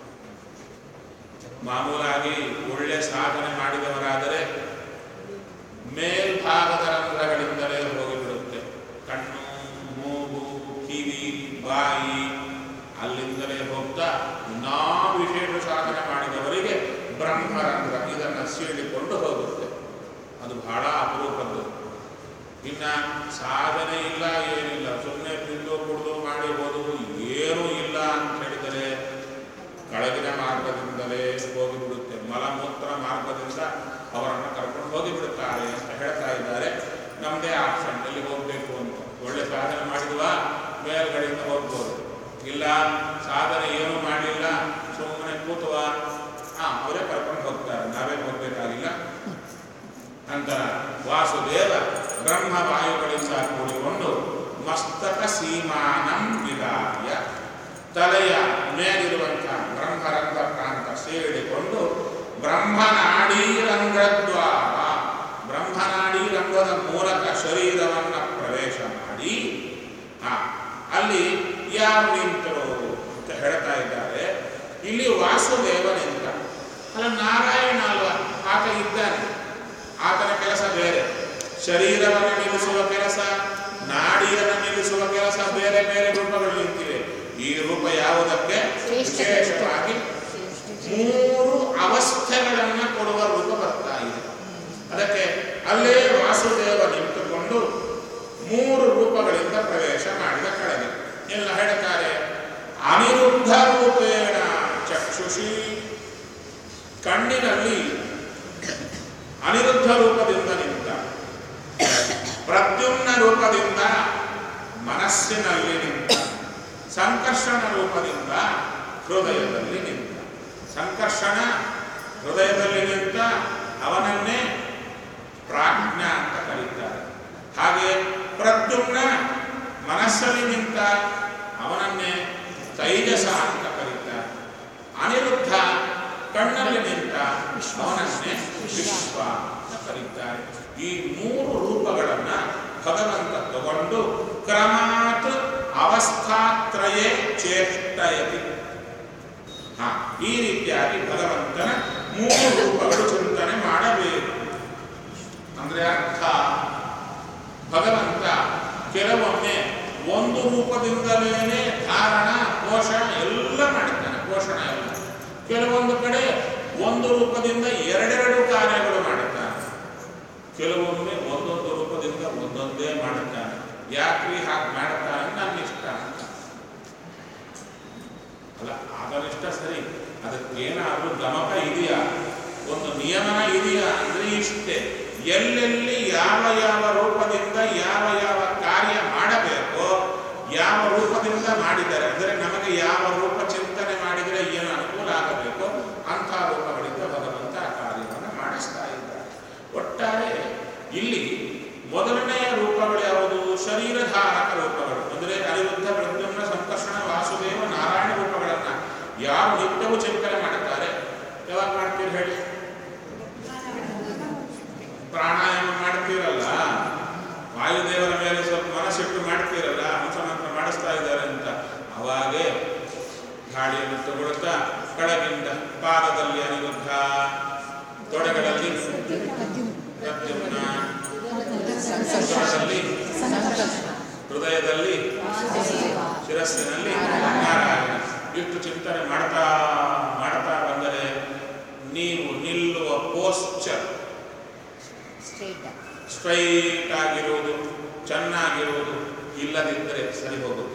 ಮಾಮೂಲಾಗಿ ಒಳ್ಳೆ ಸಾಧನೆ ಮಾಡಿದವರಾದರೆ ಮೇಲ್ಭಾಗದ ರಂಧ್ರಗಳಿಂದಲೇ ಹೋಗಿಬಿಡುತ್ತೆ ಕಣ್ಣು ಮೂಗು ಕಿವಿ ಬಾಯಿ ಅಲ್ಲಿಂದಲೇ ಹೋಗ್ತಾ ನಾ ವಿಶೇಷ ಸಾಧನೆ ಮಾಡಿದವರಿಗೆ ಬ್ರಹ್ಮರಂಧ್ರ ಇದನ್ನು ಸೀಳಿಕೊಂಡು ಹೋಗುತ್ತೆ ಅದು ಬಹಳ ಅಪರೂಪದ್ದು ಇನ್ನ ಸಾಧನೆ ಇಲ್ಲ ಏನಿಲ್ಲ ಸುಮ್ಮನೆ ತಿಂದು ಕುಡಿದು ಮಾಡಿ ಹೋದುದು ಏನೂ ಇಲ್ಲ ಅಂತ ಹೇಳಿದರೆ ಕೆಳಗಿನ ಮಾರ್ಗದಿಂದಲೇ ಹೋಗಿಬಿಡುತ್ತೆ ಮಲಮೂತ್ರ ಮಾರ್ಗದಿಂದ ಅವರನ್ನು ಕರ್ಕೊಂಡು ಹೋಗಿಬಿಡುತ್ತಾರೆ ಅಂತ ಹೇಳ್ತಾ ಇದ್ದಾರೆ ನಮ್ಮದೇ ಆಪ್ಷನ್ ಎಲ್ಲಿ ಹೋಗಬೇಕು ಅಂತ ಒಳ್ಳೆ ಸಾಧನೆ ಮಾಡಿದ್ವಾ ಮೇಲ್ಗಡೆಯಿಂದ ಹೋಗ್ಬೋದು ಇಲ್ಲ ಸಾಧನೆ ಏನು ಮಾಡಲಿಲ್ಲ ಸುಮ್ಮನೆ ಕೂತುವ ಹಾಂ ಅವರೇ ಕರ್ಕೊಂಡು ಹೋಗ್ತಾರೆ ನಾವೇ ಹೋಗಬೇಕಾಗಿಲ್ಲ ನಂತರ ವಾಸುದೇವ ಬ್ರಹ್ಮ ವಾಯುಗಳಿಂದ ಕೂಡಿಕೊಂಡು ಮಸ್ತಕ ಸೀಮಾನಂ ವಿದಾಯ ತಲೆಯ ಮೇಲಿರುವಂತಹ ಬ್ರಹ್ಮರಂಧ್ರ ಪ್ರಾಂತ ಸೇರಿಕೊಂಡು ಬ್ರಹ್ಮನಾಡಿ ರಂಧ್ರದ್ವಾರ ಬ್ರಹ್ಮನಾಡಿ ರಂಧ್ರದ ಮೂಲಕ ಶರೀರವನ್ನ ಪ್ರವೇಶ ಮಾಡಿ ಆ, ಅಲ್ಲಿ ಯಾರು ನಿಂತರು ಅಂತ ಹೇಳ್ತಾ ಇದ್ದಾರೆ ಇಲ್ಲಿ ವಾಸುದೇವ ನಿಂತ ಅಲ್ಲ ನಾರಾಯಣ ಅಲ್ವಾ ಆತ ಇದ್ದಾನೆ ಆತನ ಕೆಲಸ ಬೇರೆ ಶರೀರವನ್ನು ನಿಲ್ಲಿಸುವ ಕೆಲಸ ನಾಡಿಯನ್ನು ನಿಲ್ಲಿಸುವ ಕೆಲಸ ಬೇರೆ ಬೇರೆ ರೂಪಗಳು ನಿಂತಿವೆ ಈ ರೂಪ ಯಾವುದಕ್ಕೆ ವಿಶೇಷವಾಗಿ ಮೂರು ಅವಸ್ಥೆಗಳನ್ನು ಕೊಡುವ ರೂಪ ಬರ್ತಾ ಇದೆ ಅಲ್ಲೇ ವಾಸುದೇವ ನಿಂತುಕೊಂಡು ಮೂರು ರೂಪಗಳಿಂದ ಪ್ರವೇಶ ಮಾಡಿದ ಕೆಳಗೆ ಎಲ್ಲ ಹೇಳ್ತಾರೆ ಅನಿರುದ್ಧ ರೂಪೇಣ ಚಕ್ಷುಷಿ ಕಣ್ಣಿನಲ್ಲಿ ಅನಿರುದ್ಧ ರೂಪದಿಂದ ನಿಂತ ಪ್ರದ್ಯುಮ್ನ ರೂಪದಿಂದ ಮನಸ್ಸಿನಲ್ಲಿ ನಿಂತ ಸಂಕರ್ಷಣ ರೂಪದಿಂದ ಹೃದಯದಲ್ಲಿ ನಿಂತ ಸಂಕರ್ಷಣ ಹೃದಯದಲ್ಲಿ ನಿಂತ ಅವನನ್ನೇ ಪ್ರಾಜ್ಞ ಅಂತ ಕರೀತಾರೆ ಹಾಗೆ ಪ್ರದ್ಯುಮ್ನ ಮನಸ್ಸಲ್ಲಿ ನಿಂತ ಅವನನ್ನೇ ತೈಜಸ ಅಂತ ಕರೀತಾರೆ ಅನಿರುದ್ಧ ಕಣ್ಣಲ್ಲಿ ನಿಂತ ಅವನನ್ನೇ ವಿಶ್ವ ಅಂತ ಕರೀತಾರೆ ಈ ಮೂರು ರೂಪಗಳನ್ನ ಭಗವಂತ ತಗೊಂಡು ಕ್ರಮಾತ್ ಅವಸ್ಥಾತ್ರಯೇ ಚೇಷ್ಟಯತಿ ಹಾ ಈ ರೀತಿಯಾಗಿ ಭಗವಂತನ ಮೂರು ರೂಪಗಳು ಚಿಂತನೆ ಮಾಡಬೇಕು ಅಂದ್ರೆ ಅರ್ಥ ಭಗವಂತ ಕೆಲವೊಮ್ಮೆ ಒಂದು ರೂಪದಿಂದಲೇ ಧಾರಣ ಪೋಷಣ ಎಲ್ಲ ಮಾಡ್ತಾನೆ ಪೋಷಣ ಎಲ್ಲ ಕೆಲವೊಂದು ಕಡೆ ಒಂದು ರೂಪದಿಂದ ಎರಡೆರಡು ಕಾರ್ಯಗಳು ಮಾಡುತ್ತಾನೆ ಕೆಲವೊಮ್ಮೆ ಒಂದೊಂದು ರೂಪದಿಂದ ಒಂದೊಂದೇ ಮಾಡುತ್ತಾನೆ ಯಾಕ್ರಿ ಹಾಗೆ ಮಾಡುತ್ತಾನೆ ನನ್ನ ಇಷ್ಟ ಅಂತ ಅಲ್ಲ ಆಗನಿಷ್ಟ ಸರಿ ಅದಕ್ಕೇನಾದ್ರೂ ಗಮಕ ಇದೆಯಾ ಒಂದು ನಿಯಮನ ಇದೆಯಾ ಅಂದ್ರೆ ಇಷ್ಟೇ ಎಲ್ಲೆಲ್ಲಿ ಯಾವ ಯಾವ ರೂಪದಿಂದ ಯಾವ ಯಾವ ಕಾರ್ಯ ಮಾಡಬೇಕೋ ಯಾವ ರೂಪದಿಂದ ಮಾಡಿದರೆ ಅಂದರೆ ನಮಗೆ ಯಾವ ರೂಪ ಚಿಂತನೆ ಮಾಡಿದರೆ ಏನು ಅನುಕೂಲ ಆಗಬೇಕೋ ಅಂಥ ರೂಪಗಳಿಂದ ಭಗವಂತ ಆ ಕಾರ್ಯವನ್ನು ಮಾಡಿಸ್ತಾ ಇದ್ದಾರೆ ಒಟ್ಟಾರೆ ಇಲ್ಲಿ ಮೊದಲನೆಯ ರೂಪಗಳು ಯಾವುದು ಶರೀರಧಾರಕ ರೂಪಗಳು ಅಂದರೆ ಅನಿರುದ್ಧ ಪ್ರದ್ಯುಮ್ನ ಸಂಕರ್ಷಣ ವಾಸುದೇವ ನಾರಾಯಣ ರೂಪಗಳನ್ನ ಯಾರು ನಿತ್ಯವೂ ಚಿಂತನೆ ಮಾಡುತ್ತಾರೆ ಯಾವಾಗ ಮಾಡ್ತೀರಿ ಹೇಳಿ ಪ್ರಾಣಾಯಾಮ ಮಾಡ್ತೀರಲ್ಲ ವಾಯುದೇವರ ಮೇಲೆ ಸ್ವಲ್ಪ ಮನಸ್ಸಿಟ್ಟು ಮಾಡ್ತೀರಲ್ಲ ಮಂತ್ರ ಮಾಡಿಸ್ತಾ ಇದ್ದಾರೆ ಅಂತ ಅವಾಗೇ ಗಾಳಿಯನ್ನು ತಗೊಳ್ತಾ ಕೆಳಗಿಂದ ಪಾದದಲ್ಲಿ ಅನಿರುದ್ಧ ತೊಡೆಗಳಲ್ಲಿ ಪ್ರದ್ಯುಮ್ನ ಉದರದಲ್ಲಿ ಹೃದಯದಲ್ಲಿ ಶಿರಸ್ಸಿನಲ್ಲಿ ನಾರಾಯಣ ಇಷ್ಟು ಚಿಂತನೆ ಮಾಡ್ತಾ ಮಾಡ್ತಾ ಬಂದರೆ ನೀವು ನಿಲ್ಲುವ ಪೋಸ್ಚರ್ ಸ್ಟ್ರೈಟ್ ಆಗಿರುವುದು ಚೆನ್ನಾಗಿರುವುದು ಇಲ್ಲದಿದ್ದರೆ ಸರಿ ಹೋಗುತ್ತೆ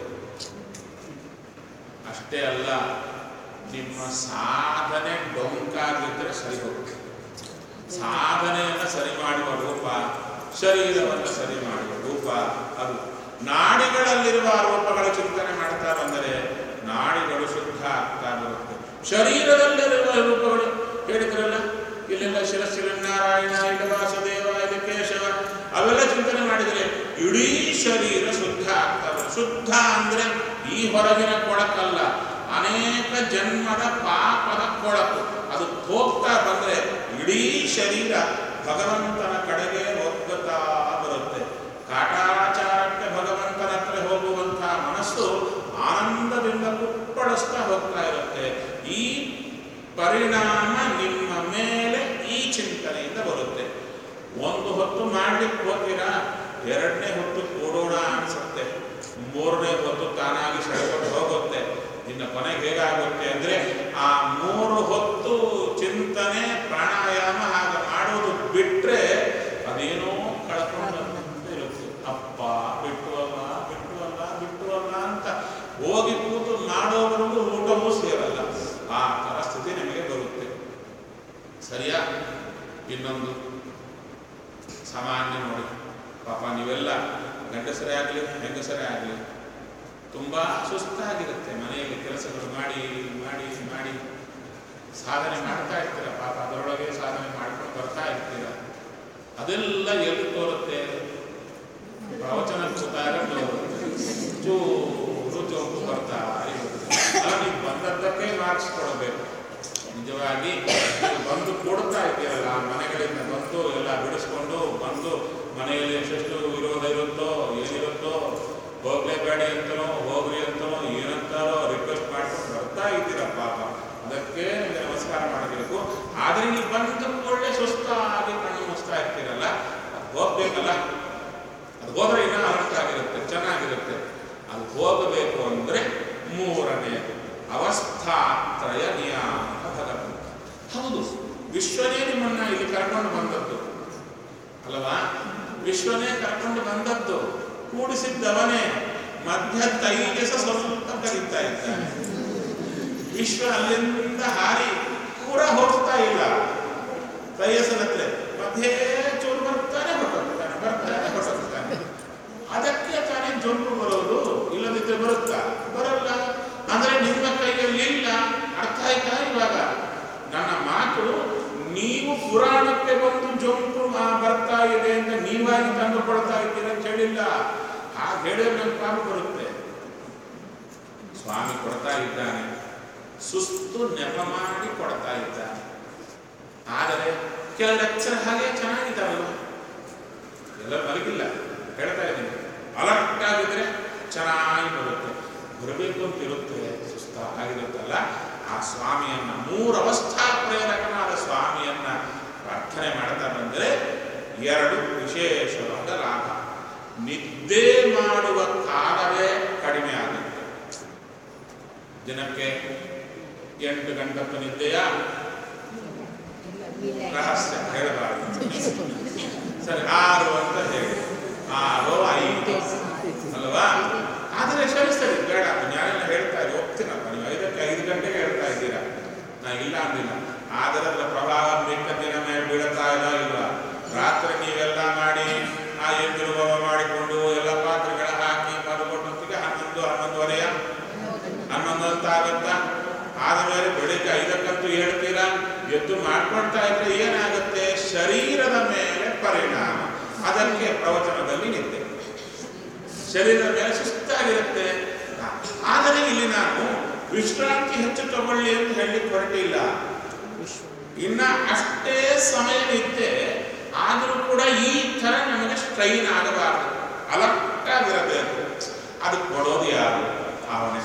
ಅಷ್ಟೇ ಅಲ್ಲ ನಿಮ್ಮ ಸಾಧನೆ ಡೊಂಕಾಗಿದ್ದರೆ ಸರಿ ಹೋಗುತ್ತೆ ಸಾಧನೆಯನ್ನು ಸರಿ ಮಾಡುವ ರೂಪ ಶರೀರವನ್ನು ಸರಿ ಮಾಡುವ ರೂಪ ಅದು ನಾಡಿಗಳಲ್ಲಿರುವ ರೂಪಗಳ ಚಿಂತನೆ ಮಾಡ್ತಾ ಬಂದರೆ ನಾಡಿಗಳು ಶುದ್ಧ ಆಗ್ತಾ ಬರುತ್ತೆ ಶರೀರದಲ್ಲಿರುವ ರೂಪಗಳು ಹೇಳಿದ್ರಲ್ಲ ಇಲ್ಲೆಲ್ಲ ಶಿರಸ್ಸಿನ ನಾರಾಯಣ ಇಲ್ಲಿ ವಾಸುದೇವ ಇಲ್ಲಿ ಕೇಶವ ಅವೆಲ್ಲ ಚಿಂತನೆ ಮಾಡಿದರೆ ಇಡೀ ಶರೀರ ಶುದ್ಧ ಆಗ್ತಾ ಬರುತ್ತೆ ಶುದ್ಧ ಅಂದ್ರೆ ಈ ಹೊರಗಿನ ಕೊಳಕಲ್ಲ ಅನೇಕ ಜನ್ಮದ ಪಾಪದ ಕೊಳಕು ಅದು ಹೋಗ್ತಾ ಬಂದ್ರೆ ಇಡೀ ಶರೀರ ಭಗವಂತನ ಕಡೆಗೆ ಒಗ್ಗುತ್ತಾ ಬರುತ್ತೆ ಕಾಟಾಚಾರಕ್ಕೆ ಭಗವಂತನ ಹತ್ರ ಹೋಗುವಂತಹ ಮನಸ್ಸು ಆನಂದದಿಂದ ಕುಪ್ಪಳಿಸ್ತಾ ಹೋಗ್ತಾ ಇರುತ್ತೆ ಈ ಪರಿಣಾಮ ನಿಮ್ಮ ಮೇಲೆ ಈ ಚಿಂತನೆಯಿಂದ ಬರುತ್ತೆ ಒಂದು ಹೊತ್ತು ಮಾಡ್ಲಿಕ್ಕೆ ಹೋಗ್ತೀರಾ ಎರಡನೇ ಹೊತ್ತು ಕೊಡೋಣ ಅನ್ಸುತ್ತೆ ಮೂರನೇ ಹೊತ್ತು ತಾನಾಗಿ ಸೆಳೆಕೊಂಡು ಹೋಗುತ್ತೆ ಇನ್ನು ಕೊನೆಗೆ ಹೇಗಾಗುತ್ತೆ ಅಂದ್ರೆ ಆ ಮೂರು ಹೊತ್ತು ಚಿಂತನೆ ಪ್ರಾಣಾಯಾಮ ಹಾಗೆ ಮಾಡೋದು ಬಿಟ್ರೆ ಅದೇನೋ ಕಳ್ಕೊಂಡು ಇರುತ್ತೆ ಅಪ್ಪ ಬಿಟ್ಟುವಲ್ಲ ಬಿಟ್ಟುವಲ್ಲ ಬಿಟ್ಟುವಲ್ಲ ಅಂತ ಹೋಗಿ ಕೂತು ಮಾಡೋವರೆಗೂ ಊಟವೂ ಸೇರಲ್ಲ ಆ ಥರ ಸ್ಥಿತಿ ನಿಮಗೆ ಬರುತ್ತೆ ಸರಿಯಾ ಇನ್ನೊಂದು ಸಾಮಾನ್ಯ ನೋಡಿ ಪಾಪ ನೀವೆಲ್ಲ ಗಂಡಸರೇ ಆಗಲಿ ಹೆಂಗಸರೇ ಆಗಲಿ ತುಂಬ ಸುಸ್ತಾಗಿರುತ್ತೆ ಮನೆಯಲ್ಲಿ ಕೆಲಸಗಳು ಮಾಡಿ ಮಾಡಿ ಮಾಡಿ ಸಾಧನೆ ಮಾಡ್ತಾ ಇರ್ತೀರ ಪಾಪ ಅದರೊಳಗೆ ಸಾಧನೆ ಮಾಡ್ಕೊಂಡು ಬರ್ತಾ ಇರ್ತೀರ ಅದೆಲ್ಲ ಎಲ್ಲಿ ತೋರುತ್ತೆ ಪ್ರವಚನ ಕೂತಾಗ ತೋರುತ್ತೆ ಚೂರು ಚೌಕು ಬರ್ತಾ ಇರುತ್ತೆ ಅಲ್ಲ ನೀವು ಬಂದದ್ದಕ್ಕೆ ಮಾರ್ಕ್ಸ್ ಕೊಡಬೇಕು ನಿಜವಾಗಿ ನೀವು ಬಂದು ಕೊಡ್ತಾ ಇದ್ದೀರಲ್ಲ ಆ ಮನೆಗಳಿಂದ ಬಂದು ಎಲ್ಲ ಬಿಡಿಸ್ಕೊಂಡು ಬಂದು ಮನೆಯಲ್ಲಿ ಎಷ್ಟೆಷ್ಟು ಇರೋದಿರುತ್ತೋ ಏನಿರುತ್ತೋ ಹೋಗ್ಲೇಬೇಡ ಅಂತನೋ ಹೋಗ್ರಿ ಅಂತನೋ ಏನಂತಾರೋ ರಿಕ್ವೆಸ್ಟ್ ಮಾಡ್ಕೊಂಡು ಬರ್ತಾ ಇದ್ದೀರ ಪಾಪ ಅದಕ್ಕೆ ನಿಮಗೆ ನಮಸ್ಕಾರ ಮಾಡಬೇಕು ಆದ್ರೆ ನೀವು ಬಂದ ಒಳ್ಳೆ ಸುಸ್ತಾಗಿ ಕಣ್ಣು ಮುಸ್ತಾ ಇರ್ತೀರಲ್ಲ ಅದು ಹೋಗ್ಬೇಕಲ್ಲ ಅದು ಹೋದ್ರೆ ಇನ್ನೂ ಅರ್ಥ ಆಗಿರುತ್ತೆ ಚೆನ್ನಾಗಿರುತ್ತೆ ಅದು ಹೋಗಬೇಕು ಅಂದ್ರೆ ಮೂರನೇ ಅವಸ್ಥಾತ್ರಯ ನಿಯಾಮಕ ಭಗವಂತ ಹೌದು ವಿಶ್ವನೇ ನಿಮ್ಮನ್ನ ಇಲ್ಲಿ ಕರ್ಕೊಂಡು ಬಂದದ್ದು ಅಲ್ಲವಾ ವಿಶ್ವನೇ ಕರ್ಕೊಂಡು ಬಂದದ್ದು ಕೂಡಿಸಿದ್ದವನೇ ಮಧ್ಯ ತೈಜಸ ಸ್ವಲ್ಪ ಕರೀತಾ ಇದ್ದಾನೆ ವಿಶ್ವ ಅಲ್ಲಿಂದ ಹಾರಿ ಕೂಡ ಹೋಗ್ತಾ ಇಲ್ಲ ತೈಜಸನತ್ರ ಮಧ್ಯೆ ಚೂರು ಬರ್ತಾನೆ ಹೊರಟೋಗ್ತಾನೆ ಬರ್ತಾನೆ ಹೊರಟೋಗ್ತಾನೆ ಅದಕ್ಕೆ ತಾನೇ ಜೊಂಪು ಬರೋದು ಇಲ್ಲದಿದ್ರೆ ಬರುತ್ತಾ ಬರಲ್ಲ ಅಂದ್ರೆ ನಿಮ್ಮ ಕೈಯಲ್ಲಿ ಇಲ್ಲ ಅರ್ಥ ಆಯ್ತಾ ಇವಾಗ ನನ್ನ ಮಾತು ನೀವು ಪುರಾಣಕ್ಕೆ ಬಂದು ಜೊಂಪು ಮಾ- ಬರ್ತಾ ಇದೆ ಅಂತ ನೀವಾಗಿ ತಂದು ಕೊಡ್ತಾ ಇದ್ದೀರ ಅಂತ ಹೇಳಿಲ್ಲ ಹಾಗೆ ಹೇಳಿದ್ರೆ ನನ್ನ ಪಾಪ ಬರುತ್ತೆ ಸ್ವಾಮಿ ಕೊಡ್ತಾ ಇದ್ದಾನೆ ಸುಸ್ತು ನೆಪ ಮಾಡಿ ಕೊಡ್ತಾ ಇದ್ದಾನೆ ಆದರೆ ಕೆಲವು ಲೆಕ್ಚರ್ ಹಾಗೆ ಚೆನ್ನಾಗಿದ್ದಾವಲ್ಲ ಎಲ್ಲ ಮಲಗಿಲ್ಲ ಹೇಳ್ತಾ ಇದ್ದೀನಿ ಅಲರ್ಟ್ ಆಗಿದ್ರೆ ಚೆನ್ನಾಗಿ ಬರುತ್ತೆ ಬರಬೇಕು ಅಂತ ಇರುತ್ತೆ ಸುಸ್ತಾಗಿರುತ್ತಲ್ಲ ಆ ಸ್ವಾಮಿಯನ್ನ ಮೂರು ಅವಸ್ಥಾ ಪ್ರೇರಕನಾದ ಸ್ವಾಮಿಯನ್ನ ಪ್ರಾರ್ಥನೆ ಮಾಡ್ತಾ ಬಂದರೆ ಎರಡು ವಿಶೇಷವಾದ ಲಾಭ ನಿದ್ದೆ ಮಾಡುವ ಕಾಲವೇ ಕಡಿಮೆ ಆಗುತ್ತೆ ದಿನಕ್ಕೆ ಎಂಟು ಗಂಟೆ ನಿದ್ದೆಯ ರಹಸ್ಯ ಹೇಳಬಾರದು ಸರಿ ಆರು ಅಂತ ಹೇಳಿ ಆರು ಐದು ಅಲ್ವಾ ಆದರೆ ಸರಿ ಸರಿ ಬೇಡ ನ್ಯಾಯ ಹೇಳ್ತಾ ಇದ್ದೀವಿ ಒಪ್ತೀನಪ್ಪ ನೀವು ಐದಕ್ಕೆ ಐದು ಗಂಟೆಗೆ ಹೇಳ್ತಾ ಇದ್ದೀರಾ ನಾ ಇಲ್ಲ ಅಂದಿಲ್ಲ ಆದರೆ ಅದರ ಪ್ರಭಾವ ಮಿಕ್ಕ ದಿನ ಮೇಲೆ ಬೀಳುತ್ತಾ ಇಲ್ಲ ಇಲ್ವಾ ರಾತ್ರಿ ನೀವೆಲ್ಲ ಮಾಡಿ ಆ ಎದುರು ಮಾಡಿಕೊಂಡು ಎಲ್ಲ ಪಾತ್ರೆಗಳ ಹಾಕಿ ಮಲ್ಕೊಂಡೊತ್ತಿಗೆ ಹನ್ನೊಂದು ಹನ್ನೊಂದುವರೆಯ ಹನ್ನೊಂದು ಅಂತ ಆಗತ್ತಾ ಆದಮೇಲೆ ಬೆಳಿಗ್ಗೆ ಐದಕ್ಕಂತೂ ಹೇಳ್ತೀರಾ ಎದ್ದು ಮಾಡ್ಕೊಳ್ತಾ ಇದ್ರೆ ಏನಾಗುತ್ತೆ ಶರೀರದ ಮೇಲೆ ಪರಿಣಾಮ ಅದಕ್ಕೆ ಪ್ರವಚನದಲ್ಲಿ ನಿದ್ದೆ ಶರೀರದ ಮೇಲೆ ಸುಸ್ತಾಗಿರುತ್ತೆ ಆದರೆ ಇಲ್ಲಿ ನಾನು ವಿಶ್ರಾಂತಿ ಹೆಚ್ಚು ತಗೊಳ್ಳಿ ಅಂತ ಹೇಳಲಿಕ್ಕೆ ಹೊರಟಿಲ್ಲ ಇನ್ನ ಅಷ್ಟೇ ಸಮಯ ನಿದ್ದೆ ಆದರೂ ಕೂಡ ಈ ತರ ನಮಗೆ ಸ್ಟ್ರೈನ್ ಆಗಬಾರದು ಅಲರ್ಟ್ ಆಗಿರಬೇಕು ಅದು ಕೊಡೋದು ಯಾರು ಅವನೇ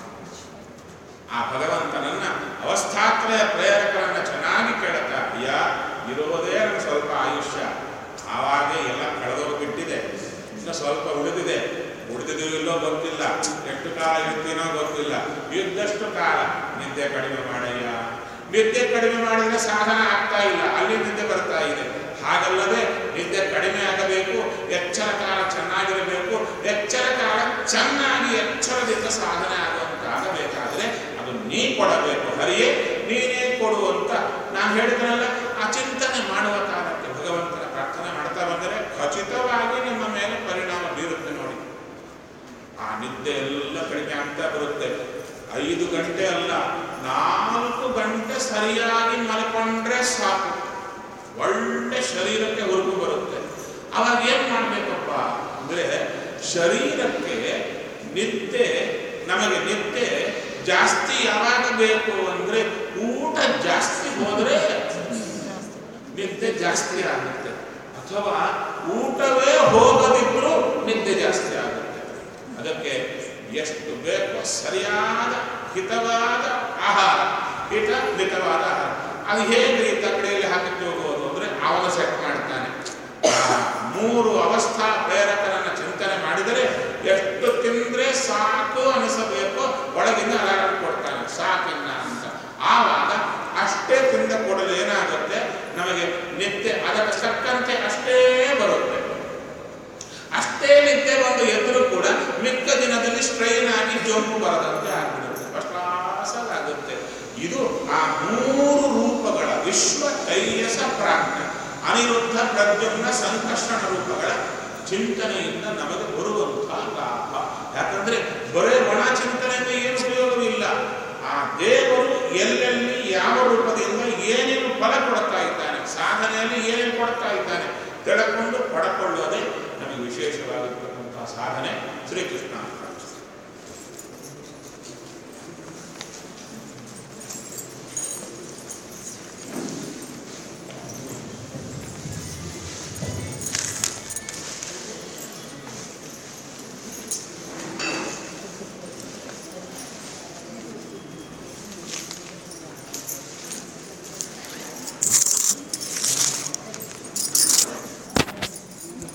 ಆ ಭಗವಂತನನ್ನ ಅವಸ್ಥಾತ್ರಯ ಪ್ರೇರಕರನ್ನ ಚೆನ್ನಾಗಿ ಕೇಳುತ್ತಾ ಅಯ್ಯ ಇರುವುದೇ ನನಗೆ ಸ್ವಲ್ಪ ಆಯುಷ್ಯ ಆವಾಗೇ ಎಲ್ಲ ಕಳೆದೋಗ್ಬಿಟ್ಟಿದೆ ಇನ್ನು ಸ್ವಲ್ಪ ಉಳಿದಿದೆ ಉಳಿದಿದೆಯೋ ಇಲ್ಲೋ ಗೊತ್ತಿಲ್ಲ ಎಷ್ಟು ಕಾಲ ಇರ್ತೀನೋ ಗೊತ್ತಿಲ್ಲ ಇದ್ದಷ್ಟು ಕಾಲ ನಿದ್ದೆ ಕಡಿಮೆ ಮಾಡಯ್ಯ ನಿದ್ದೆ ಕಡಿಮೆ ಮಾಡಿದ್ರೆ ಸಾಧನ ಆಗ್ತಾ ಇಲ್ಲ ಅಲ್ಲಿ ನಿದ್ದೆ ಬರ್ತಾ ಇದೆ ಹಾಗಲ್ಲದೆ ನಿದ್ದೆ ಕಡಿಮೆ ಆಗಬೇಕು ಎಚ್ಚರ ಕಾಲ ಚೆನ್ನಾಗಿರಬೇಕು ಎಚ್ಚರ ಕಾಲ ಚೆನ್ನಾಗಿ ಎಚ್ಚರದಿಂದ ಸಾಧನೆ ಆಗುವಂತಾಗಬೇಕಾದ್ರೆ ಅದು ನೀ ಕೊಡಬೇಕು ಹರಿಯೇ ನೀನೇ ಕೊಡು ಅಂತ ನಾನು ಹೇಳಿದ್ರಲ್ಲ ಆ ಚಿಂತನೆ ಮಾಡುವ ಕಾಲಕ್ಕೆ ಭಗವಂತನ ಪ್ರಾರ್ಥನೆ ಮಾಡ್ತಾ ಬಂದರೆ ಖಚಿತವಾಗಿ ನಿಮ್ಮ ಮೇಲೆ ಪರಿಣಾಮ ಬೀರುತ್ತೆ ನೋಡಿ ಆ ನಿದ್ದೆ ಎಲ್ಲ ಕಡಿಮೆ ಆಗ್ತಾ ಬರುತ್ತೆ ಐದು ಗಂಟೆ ಅಲ್ಲ ನಾಲ್ಕು ಗಂಟೆ ಸರಿಯಾಗಿ ಮಲ್ಕೊಂಡ್ರೆ ಸಾಕು ಒಳ್ಳೆ ಶರೀರಕ್ಕೆ ಹುರುಪು ಬರುತ್ತೆ ಅವಾಗ ಏನ್ ಮಾಡ್ಬೇಕಪ್ಪ ಅಂದ್ರೆ ಶರೀರಕ್ಕೆ ನಿದ್ದೆ ನಮಗೆ ನಿದ್ದೆ ಜಾಸ್ತಿ ಯಾವಾಗ ಬೇಕು ಅಂದ್ರೆ ಊಟ ಜಾಸ್ತಿ ಹೋದ್ರೆ ನಿದ್ದೆ ಜಾಸ್ತಿ ಆಗುತ್ತೆ ಅಥವಾ ಊಟವೇ ಹೋಗದಿದ್ರೂ ನಿದ್ದೆ ಜಾಸ್ತಿ ಆಗುತ್ತೆ ಅದಕ್ಕೆ ಎಷ್ಟು ಬೇಕೋ ಸರಿಯಾದ ಹಿತವಾದ ಆಹಾರ ಹಿತ ಮಿತವಾದ ಆಹಾರ ಅದು ಹೇಗೆ ಈ ತಕ್ಕಡಿಯಲ್ಲಿ ಹಾಕಿ ಹೋಗೋದು ಅಂದ್ರೆ ಅವನು ಸೆಟ್ ಮಾಡ್ತಾನೆ ಆ ಮೂರು ಅವಸ್ಥಾ ಪ್ರೇರಕರನ್ನ ಚಿಂತನೆ ಮಾಡಿದರೆ ಎಷ್ಟು ತಿಂದ್ರೆ ಸಾಕು ಅನಿಸಬೇಕು ಒಳಗಿಂದ ಅಲಾರಾಮ್ ಕೊಡ್ತಾನೆ ಸಾಕಿನ್ನ ಅಂತ ಆವಾಗ ಅಷ್ಟೇ ತಿಂದ ಕೂಡಲೇ ಏನಾಗುತ್ತೆ ನಮಗೆ ನಿತ್ಯ ಅದಕ್ಕೆ ತಕ್ಕಂತೆ ಅಷ್ಟೇ ಬರುತ್ತೆ ಅಷ್ಟೇ ನಿದ್ದೆ ಬಂದು ಎದುರು ಕೂಡ ಮಿಕ್ಕ ದಿನದಲ್ಲಿ ಸ್ಟ್ರೈನ್ ಆಗಿ ಜೋಂಪು ಬರದಂತೆ ಆಗ್ಬಿಡುತ್ತೆ ಫಸ್ಟ್ ಕ್ಲಾಸ್ ಆಗುತ್ತೆ ಇದು ಆ ಮೂರು ರೂಪಗಳ ವಿಶ್ವ ತೈಯಸ ಪ್ರಾಜ್ಞ ಅನಿರುದ್ಧ ಪ್ರದ್ಯುಮ್ನ ಸಂಕರ್ಷಣ ರೂಪಗಳ ಚಿಂತನೆಯಿಂದ ನಮಗೆ ಬರುವಂತಹ ಲಾಭ ಯಾಕಂದ್ರೆ ಬರೇ ಒಣ ಚಿಂತನೆಯಿಂದ ಏನು ಉಪಯೋಗವಿಲ್ಲ ಆ ದೇವರು ಎಲ್ಲೆಲ್ಲಿ ಯಾವ ರೂಪದಿಂದ ಏನೇನು ಫಲ ಕೊಡ್ತಾ ಇದ್ದಾನೆ ಸಾಧನೆಯಲ್ಲಿ ಏನೇನು ಕೊಡ್ತಾ ಇದ್ದಾನೆ ತಿಳ್ಕೊಂಡು ಪಡ್ಕೊಳ್ಳೋದೇ ನಮಗೆ ವಿಶೇಷವಾಗಿರ್ತಕ್ಕಂತಹ ಸಾಧನೆ ಶ್ರೀಕೃಷ್ಣ